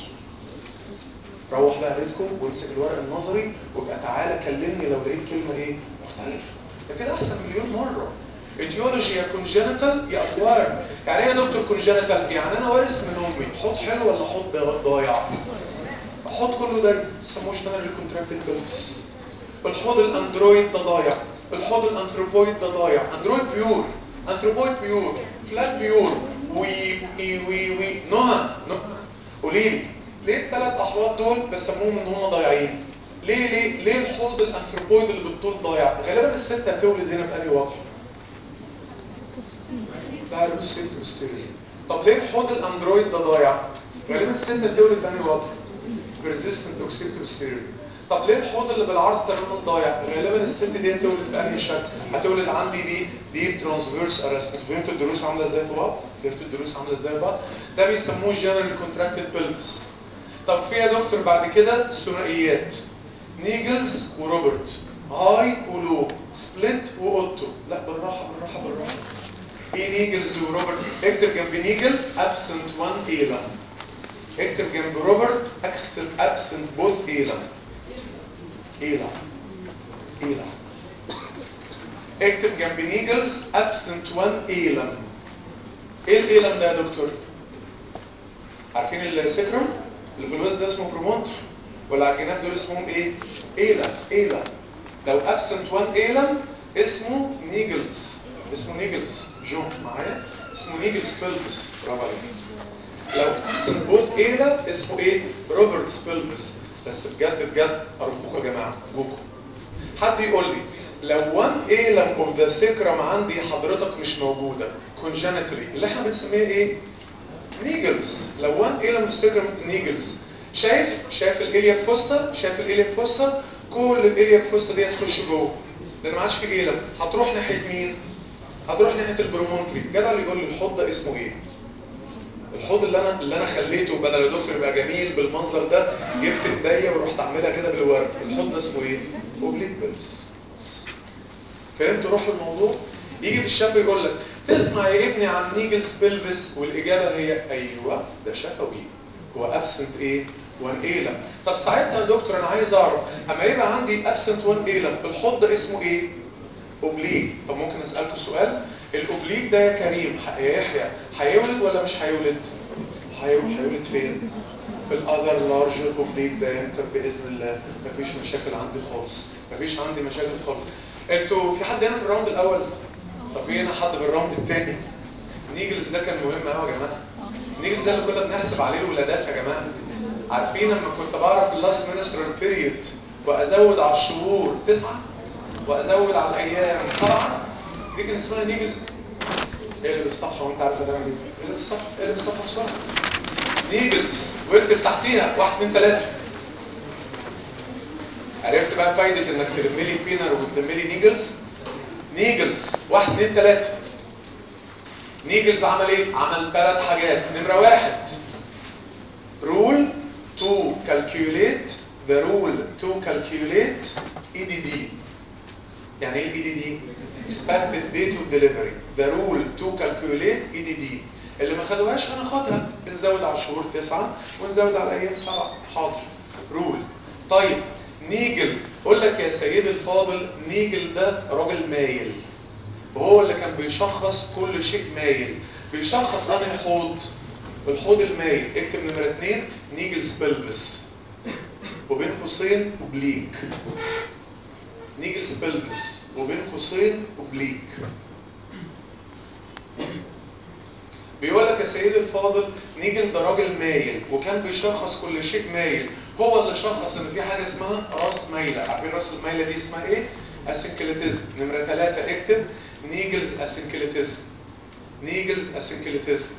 S2: روح بقى بيتكم وامسك الورق النظري وابقى تعالى كلمني لو لقيت كلمه ايه مختلفه ده كده احسن مليون مره ايتيولوجي يا كونجنتال يا اكوار يعني ايه يا دكتور كونجنتال يعني انا وارث من امي حوض حلو ولا حوض ضايع حوض كله ده سموه اشتغل الكونتراكتد بلفس الحوض الاندرويد ده ضايع الحوض الانثروبويد ده ضايع اندرويد بيور انثروبويد بيور فلات بيور وي وي وي وي نهى نهى قولي لي ليه الثلاث احواض دول بسموهم ان هم ضايعين ليه ليه ليه الحوض الانثروبويد اللي بالطول ضايع غالبا الست هتولد هنا بأنهي وضع بعرف الست وستيريا طب ليه الحوض الاندرويد ده ضايع غالبا الست هتولد بأنهي وضع persistent اوكسيتو ستيريا طب ليه الحوض اللي بالعرض تماما ضايع غالبا الست دي هتولد بأنهي شكل هتولد عندي دي دي ترانسفيرس ارست فهمتوا الدروس عامله ازاي في بعض فهمتوا الدروس عامله ازاي في بعض ده بيسموه جنرال كونتراكتد بلفس طب في يا دكتور بعد كده ثنائيات نيجلز وروبرت هاي ولو سبليت واوتو لا بالراحه بالراحه بالراحه ايه نيجلز وروبرت اكتب جنب نيجل ابسنت 1 ايلم اكتب جنب روبرت ابسنت بوث ايلم ايلم ايلم اكتب جنب نيجلز ابسنت 1 ايلم ايه الايلم ده يا دكتور عارفين السكرم اللي في الوسط ده اسمه برومونتر ولا على الجناب دول اسمهم ايه ايلا ايلا لو ابسنت وان ايلا اسمه نيجلز اسمه نيجلز جو معايا اسمه نيجلز بيلفس برافو عليك لو ابسنت بوث ايلا اسمه ايه روبرتس بيلفس بس بجد بجد ارجوكم يا جماعه ارجوكم حد يقول لي لو وان ايلم اوف ذا سيكرم عندي حضرتك مش موجوده كونجنتري اللي احنا بنسميها ايه نيجلز لو وان ايلم اوف سيكرم نيجلز شايف شايف الالياك فوسا شايف الالياك فوسا كل الالياك فوسا دي هتخش جوه لان ما عادش في ايلم هتروح ناحيه مين هتروح ناحيه البرومونتري جدع اللي يقول لي الحوض ده اسمه ايه الحوض اللي انا اللي انا خليته بدل يا دكتور يبقى جميل بالمنظر ده جبت ايديا ورحت اعملها كده بالورد الحوض ده اسمه ايه اوبليك بيلز فهمت روح الموضوع يجي في الشاب يقول لك تسمع يا ابني عن نيجلز بيلفس والاجابه هي ايوه ده شفوي هو ابسنت ايه وان ايلم طب ساعتها يا دكتور انا عايز اعرف اما يبقى عندي ابسنت وان ايلم الحوض ده اسمه ايه اوبليك طب ممكن اسالكم سؤال الاوبليك ده يا كريم يا يحيى هيولد ولا مش هيولد هيولد هيولد فين في الاذر لارجر اوبليك دايمتر باذن الله مفيش مشاكل عندي خالص مفيش عندي مشاكل خالص انتوا في حد هنا في الراوند الاول طب في هنا حد في الراوند الثاني نيجلز ده كان مهم قوي يا جماعه نيجلز ده اللي كنا بنحسب عليه الولادات يا جماعه عارفين لما كنت بعرف اللاست مينسترال بيريود وازود على الشهور تسعه وازود على الايام سبعه دي كان اسمها نيجلز ايه اللي بالصفحه وانت عارف انا ايه اللي بالصفحه ايه اللي بالصفحه بسرعه نيجلز واكتب تحتيها واحد اتنين تلاته عرفت بقى فايدة انك تلم لي بينر وتلم لي نيجلز نيجلز واحد اتنين تلاتة نيجلز عمل ايه؟ عمل ثلاث حاجات نمرة واحد rule to calculate the rule to calculate EDD يعني ايه EDD؟ expected date of delivery the rule to calculate EDD اللي ما خدوهاش هناخدها بنزود على الشهور تسعة ونزود على الايام سبعة حاضر رول طيب نيجل قول لك يا سيدي الفاضل نيجل ده راجل مايل وهو اللي كان بيشخص كل شيء مايل بيشخص انهي حوض الحوض المايل اكتب نمرة اتنين نيجل سبلبس وبين قوسين اوبليك نيجل سبلبس وبين قوسين اوبليك بيقول لك يا سيدي الفاضل نيجل ده راجل مايل وكان بيشخص كل شيء مايل هو اللي شخص ان في حاجه اسمها راس مايله عارفين راس المايله دي اسمها ايه اسنكليتيزم نمره ثلاثة اكتب نيجلز اسنكليتيزم نيجلز اسنكليتيزم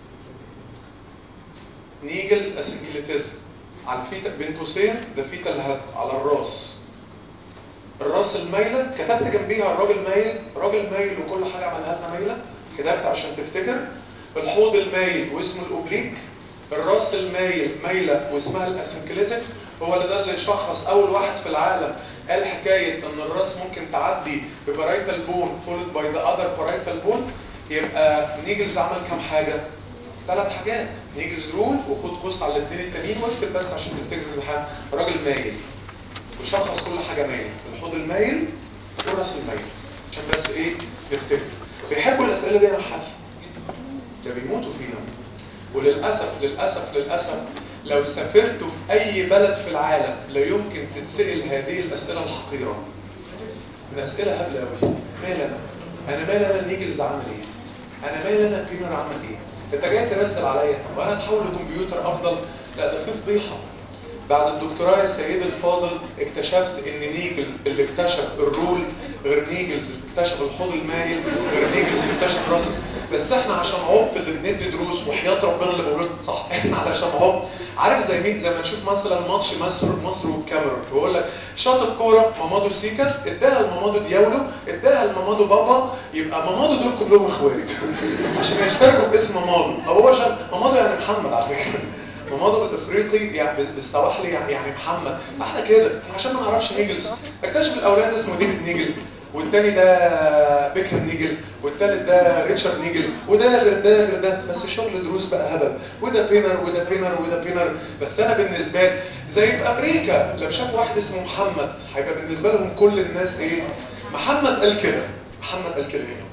S2: نيجلز اسنكليتيزم على الفيتا بين قوسين ده فيتا الهد على الراس الراس المايله كتبت جنبيها الراجل مايل راجل مايل وكل حاجه عملها لنا مايله كتبت عشان تفتكر الحوض المايل واسمه الاوبليك الراس المايل مايله واسمها الاسنكليتك هو اللي ده اللي شخص اول واحد في العالم قال حكايه ان الراس ممكن تعدي ببرايتال بون فولد باي ذا اذر بارايتال بون يبقى نيجلز عمل كام حاجه ثلاث حاجات نيجلز رول وخد قوس على الاثنين التانيين واكتب بس عشان تفتكر الامتحان راجل مايل وشخص كل حاجه مايل الحوض المايل والراس المايل عشان بس ايه نفتكر بيحبوا الاسئله دي انا حاسس ده بيموتوا فينا وللأسف للأسف للأسف لو سافرت في أي بلد في العالم لا يمكن تتسأل هذه الأسئلة الحقيرة من أسئلة هبلة أوي مال أنا أنا مال أنا النيجلز عامل إيه أنا مال أنا البينر عامل إيه أنت جاي تنزل عليا وأنا أتحول لكمبيوتر أفضل لا ده في فضيحة بعد الدكتوراه يا سيدي الفاضل اكتشفت ان نيجلز اللي اكتشف الرول غير نيجلز اللي اكتشف الحوض المايل غير نيجلز اللي اكتشف راسه بس احنا عشان عبط اللي بندي دروس وحياة ربنا اللي بقوله صح احنا علشان عبط عارف زي مين لما نشوف مثلا ماتش مصر مصر والكاميرون بيقول لك شاط الكوره مامادو سيكا اداها لمامادو دياولو اداها لمامادو بابا يبقى مامادو دول كلهم اخوات عشان يشتركوا باسم مامادو او هو شاط مامادو يعني محمد على فكره مامادو بالافريقي يعني بالسواحلي يعني يعني محمد احنا كده عشان ما نعرفش نيجلز اكتشف الاولاد اسمه ديفيد نيجل والتاني ده بيكهام نيجل والتالت ده ريتشارد نيجل وده غير ده غير ده بس شغل دروس بقى هبل وده بينر وده بينر وده بينر بس انا بالنسبه لي زي في امريكا لو شافوا واحد اسمه محمد هيبقى بالنسبه لهم كل الناس ايه محمد قال كده محمد قال كده هنا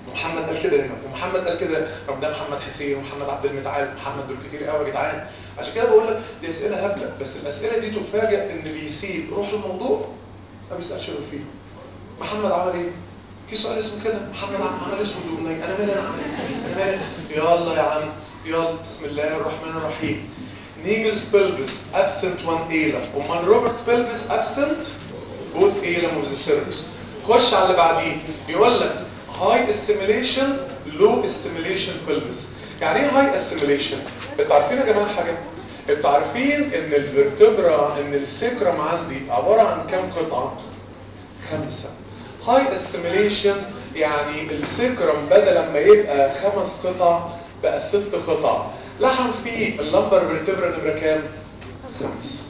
S2: ومحمد قال كده هنا ومحمد قال كده طب ده محمد حسين ومحمد عبد المتعال ومحمد دول كتير قوي يا جدعان عشان كده بقول لك دي اسئله هبله بس الاسئله دي تفاجئ ان بيسيب روح الموضوع ما بيسالش غير فيه محمد عمل ايه في سؤال اسمه كده محمد عمل عمل اسود ومني انا مالي انا عمل ايه انا مالي يلا يا عم يلا بسم الله الرحمن الرحيم نيجلز بلبس absent one ايلم امال روبرت بلبس absent both ايلم of the cervix خش على اللي بعديه بيقول لك high assimilation low assimilation pelvis يعني ايه high assimilation انتوا عارفين يا جماعه حاجه انتوا عارفين ان الفرتبرا ان السكرم عندي عباره عن كام قطعه خمسه هاي اسيميليشن يعني السكرم بدل ما يبقى خمس قطع بقى ست قطع لحم فيه اللمبر فيرتبرا نمره كام خمسه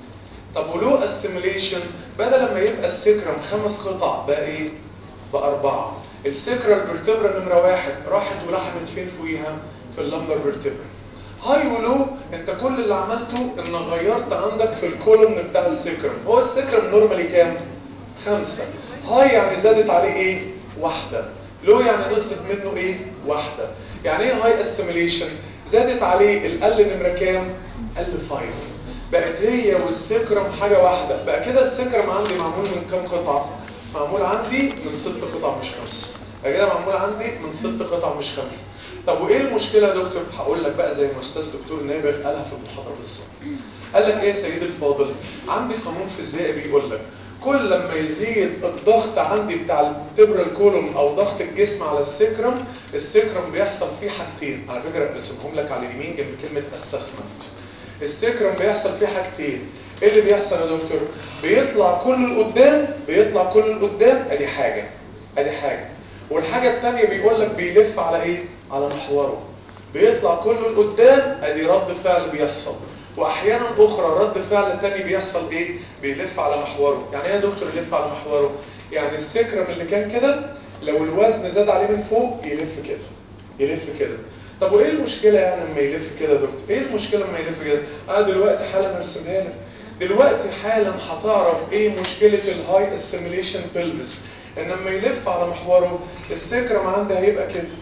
S2: طب ولو اسيميليشن بدل ما يبقى السكرم خمس قطع بقى ايه بقى اربعه السكرال فيرتبرا نمره واحد راحت ولحمت فين فوقيها في اللمبر فيرتبرا هاي ولو انت كل اللي عملته ان غيرت عندك في الكولوم بتاع السكرم هو السكرم نورمالي كام خمسة هاي يعني زادت عليه ايه واحدة لو يعني نقصت منه ايه واحدة يعني ايه هاي اسيميليشن زادت عليه القل نمرة كام قل 5 بقت هي والسكرم حاجة واحدة بقى كده السكرم عندي معمول من كام قطعة معمول عندي من ست قطع مش خمسة بقى كده معمول عندي من ست قطع مش خمسة طب وايه المشكلة يا دكتور هقول لك بقى زي ما استاذ دكتور نابغ قالها في المحاضرة بالظبط قال لك ايه يا سيدي الفاضل عندي قانون فيزيائي بيقول لك كل لما يزيد الضغط عندي بتاع التبرال كولوم او ضغط الجسم على السكرم السكرم بيحصل فيه حاجتين على فكره رسمهم لك على اليمين جنب كلمه اسسمنت السكرم بيحصل فيه حاجتين ايه اللي بيحصل يا دكتور بيطلع كل لقدام بيطلع كل لقدام ادي حاجه ادي حاجه والحاجه الثانيه بيقول لك بيلف على ايه على محوره بيطلع كل لقدام ادي رد فعل بيحصل واحيانا اخرى رد فعل تاني بيحصل ايه بيلف على محوره يعني ايه يا دكتور يلف على محوره يعني السكرم اللي كان كده لو الوزن زاد عليه من فوق يلف كده يلف كده طب وايه المشكله يعني لما يلف كده يا دكتور ايه المشكله لما يلف كده اه دلوقتي حالا ارسمها لك دلوقتي حالا هتعرف ايه مشكله الهاي اسيميليشن بلفس ان لما يلف على محوره السكرم عندي هيبقى كده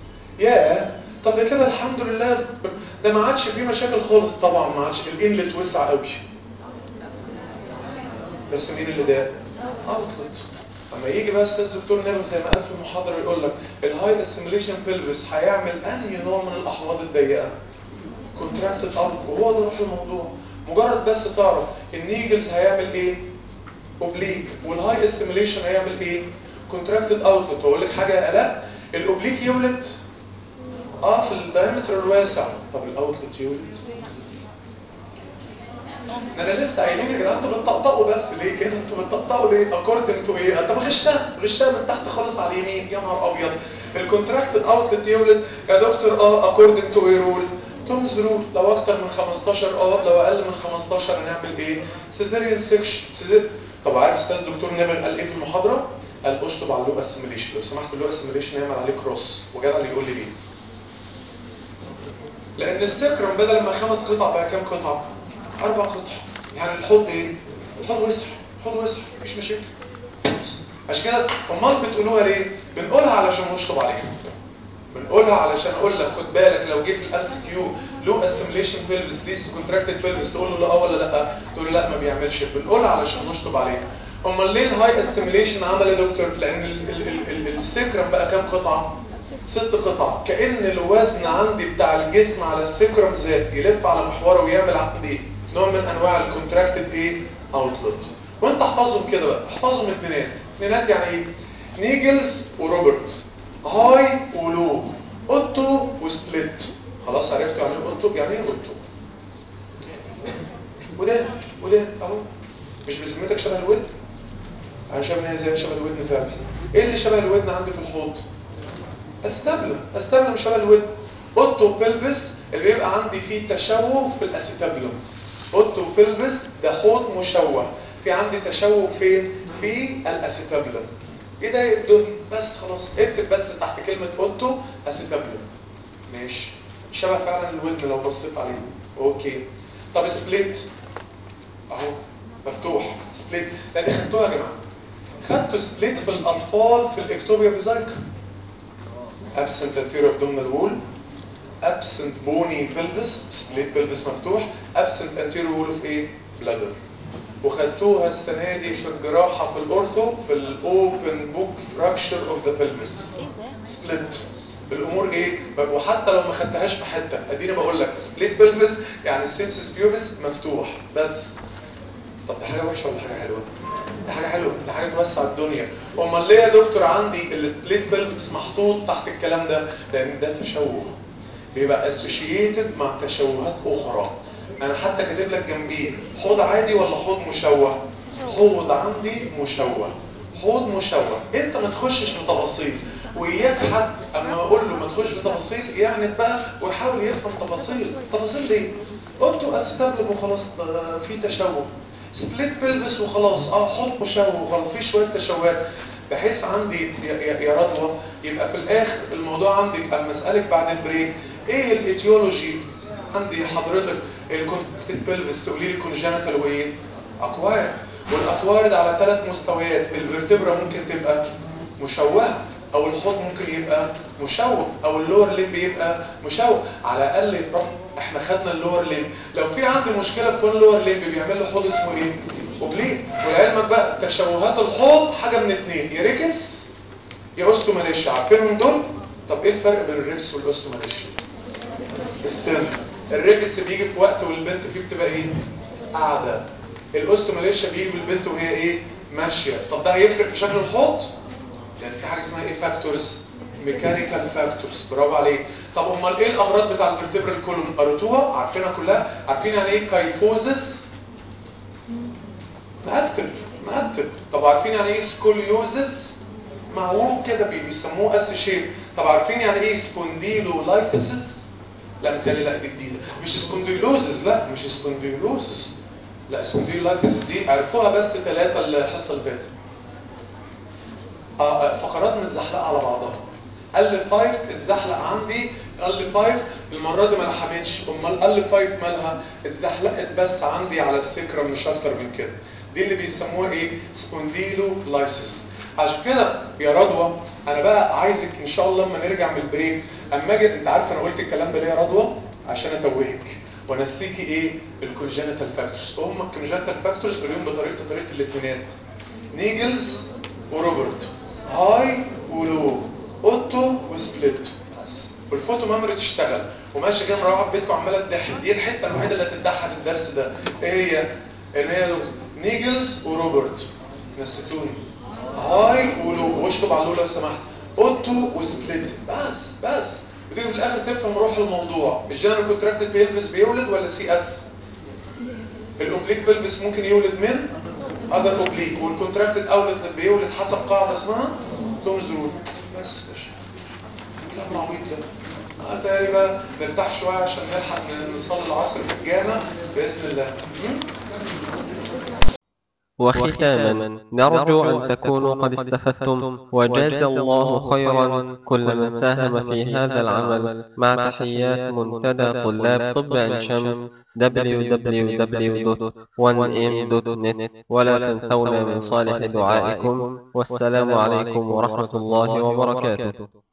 S2: ياه طب ده كده الحمد لله ده ما عادش فيه مشاكل خالص طبعا ما عادش الانلت وسع قوي بس مين اللي ده اوتلت اما يجي بقى استاذ دكتور نابل زي ما قال في المحاضره يقول لك الهاي اسيميليشن بيلفس هيعمل انهي نوع من الاحواض الضيقه كونتراكتد اوت وهو ده روح الموضوع مجرد بس تعرف النيجلز هيعمل ايه اوبليك والهاي اسيميليشن هيعمل ايه كونتراكتد اوتلت واقول لك حاجه يا الاء الاوبليك يولد اه في الدايمتر الواسع طب الاوتلت يولد انا لسه قايلين يا جدعان انتوا بتطقطقوا بس ليه كده انتوا بتطقطقوا ليه اكوردنج تو ايه طب غشها غشها من تحت خالص على اليمين يا نهار ابيض الكونتراكتد اوتلت يولد يا دكتور اه اكوردنج تو ايه رول تومز رول لو اكتر من 15 اه لو اقل من 15 هنعمل ايه سيزيريان سيكشن سيزير طب عارف استاذ دكتور نمر قال ايه في المحاضره قال اشطب على اللو اسيميليشن لو سمحت اللو اسيميليشن نعمل عليه كروس وجدع اللي يقول لي ليه لان السكرم بدل ما خمس قطع بقى كام قطعه اربع قطع يعني الحوض ايه الحوض وسع الحوض وسع مفيش مشاكل عشان كده امال بتقولوها ليه بنقولها علشان نشطب عليها بنقولها علشان اقول لك خد بالك لو جيت الاكس كيو لو اسيميليشن بيلفس ليست كونتراكتد بيلفس تقول له لا اه ولا لا تقول له لا ما بيعملش بنقولها علشان نشطب عليها امال ليه الهاي اسيميليشن عمل يا دكتور لان ال- ال- ال- ال- السكرم بقى كام قطعه ست قطع كأن الوزن عندي بتاع الجسم على السكرم زاد يلف على محوره ويعمل عقد نوع من انواع الكونتراكتد ايه اوتلت وانت احفظهم كده بقى احفظهم اتنينات اتنينات يعني ايه نيجلز وروبرت هاي ولو اوتو وسبليت خلاص عرفتوا يعني ايه اوتو يعني ايه اوتو وده وده اهو مش بذمتك شبه الودن انا شبه زي شبه الودن فعلا ايه اللي شبه الودن عندي في الحوض استبلم استبلم شبه الودن اوتو بلبس اللي بيبقى عندي فيه تشوه في الاسيتابلم اوتو بلبس ده حوض مشوه في عندي تشوه فين في الاسيتابلم ايه ده يا الدنيا بس خلاص اكتب بس تحت كلمه اوتو اسيتابلم ماشي شبه فعلا الودن لو بصيت عليه اوكي طب سبليت اهو مفتوح سبليت ده دي خدتوها يا جماعه خدتوا سبليت في الاطفال في الاكتوبيا فيزايكا absent anterior abdominal wall absent bony pelvis split pelvis مفتوح absent anterior wall of ايه bladder وخدتوها السنة دي في الجراحة في الأورثو في الأوبن بوك فراكشر اوف ذا pelvis split الامور ايه وحتى لو ما خدتهاش في حته اديني بقول لك سبليت بلفس يعني السيمسس بيوبس مفتوح بس طب دي حاجه وحشه ولا حاجه حلوه دي حاجه حلوه دي حاجه توسع الدنيا امال ليه يا دكتور عندي السبليت بلفس محطوط تحت الكلام ده لان ده تشوه بيبقى اسوشيتد مع تشوهات اخرى انا حتى كاتب لك جنبيه حوض عادي ولا حوض مشوه حوض عندي مشوه حوض مشوه انت ما تخشش في تفاصيل وإياك حد اما اقول له ما تخش في تفاصيل يعني بقى ويحاول يفهم تفاصيل تفاصيل ليه قلت استبلغ وخلاص ده في تشوه سبليت بلبس وخلاص اه حط مشوه وخلاص في شويه تشوهات بحيث عندي يا, يا, يا رضوى يبقى في الاخر الموضوع عندي اما اسالك بعد البريك ايه الايتيولوجي عندي حضرتك الكونتكتد بلبس تقولي لي كونجنتال وايه اكواير والاكوارد على ثلاث مستويات الفرتبرا ممكن تبقى مشوهه او الحوض ممكن يبقى مشوه او اللور ليمب يبقى مشوه على الاقل يبقى احنا خدنا اللور ليمب لو في عندي مشكله في اللور ليمب بيعمل له حوض اسمه ايه اوبليك ولعلمك بقى تشوهات الحوض حاجه من اثنين يا ريكس يا اوستوماليشيا عارفينهم دول طب ايه الفرق بين الريكس والاوستوماليشيا السن الريكس بيجي في وقت والبنت فيه بتبقى ايه قاعده الاوستوماليشيا بيجي بالبنت وهي ايه ماشيه طب ده هيفرق في شكل الحوض يعني في حاجه اسمها ايه فاكتورز ميكانيكال فاكتورز برافو عليك طب امال ايه الامراض بتاع الفرتبرال كولوم قريتوها عارفينها كلها عارفين يعني ايه كايفوزس مقتل مقتل طب عارفين يعني ايه سكوليوزس معوج كده بيسموه اس شيب طب عارفين يعني ايه سبونديلو لايفيسس لا متهيألي لا دي جديده مش سبونديلوزس لا مش سبونديلوزس لا سبونديلو لايفيسس دي عرفوها بس ثلاثه الحصه اللي فاتت آه فقرات متزحلقه على بعضها ال 5 اتزحلق عندي ال 5 المره دي ما لحمتش امال ال 5 مالها اتزحلقت بس عندي على السكرم مش اكتر من كده دي اللي بيسموها ايه سبونديلو لايسيس عشان كده يا رضوى انا بقى عايزك ان شاء الله لما نرجع من البريك اما اجي انت عارف انا قلت الكلام ده ليه يا رضوى عشان اتوهك وانسيكي ايه الكونجنتال فاكتورز هم الكونجنتال فاكتورز اليوم بطريقه طريقه الاثنينات نيجلز وروبرت هاي ولو اوتو وسبليت بس والفوتو ميموري تشتغل وماشي كده مروحه في بيتكم عماله تضحك دي الحته الوحيده اللي هتضحك الدرس ده ايه هي اللي هي نيجلز وروبرت نسيتوني هاي ولو واشطب على لو سمحت اوتو وسبليت بس بس بتيجي في الاخر تفهم روح الموضوع الجنرال كونتراكتد بيلبس بيولد ولا سي اس الاوبليك بيلبس ممكن يولد من اذر اوبليك والكونتراكتد اوتلت بيولد حسب قاعده اسمها تومز رول بس كلام عبيط ده آه تقريبا نرتاح شويه عشان نلحق نصلي العصر في الجامع باذن الله
S1: وختاما نرجو أن تكونوا قد استفدتم وجاز الله خيرا كل من ساهم في هذا العمل مع تحيات منتدى طلاب طب عين شمس www.1m.net ولا تنسونا من صالح دعائكم والسلام عليكم ورحمة الله وبركاته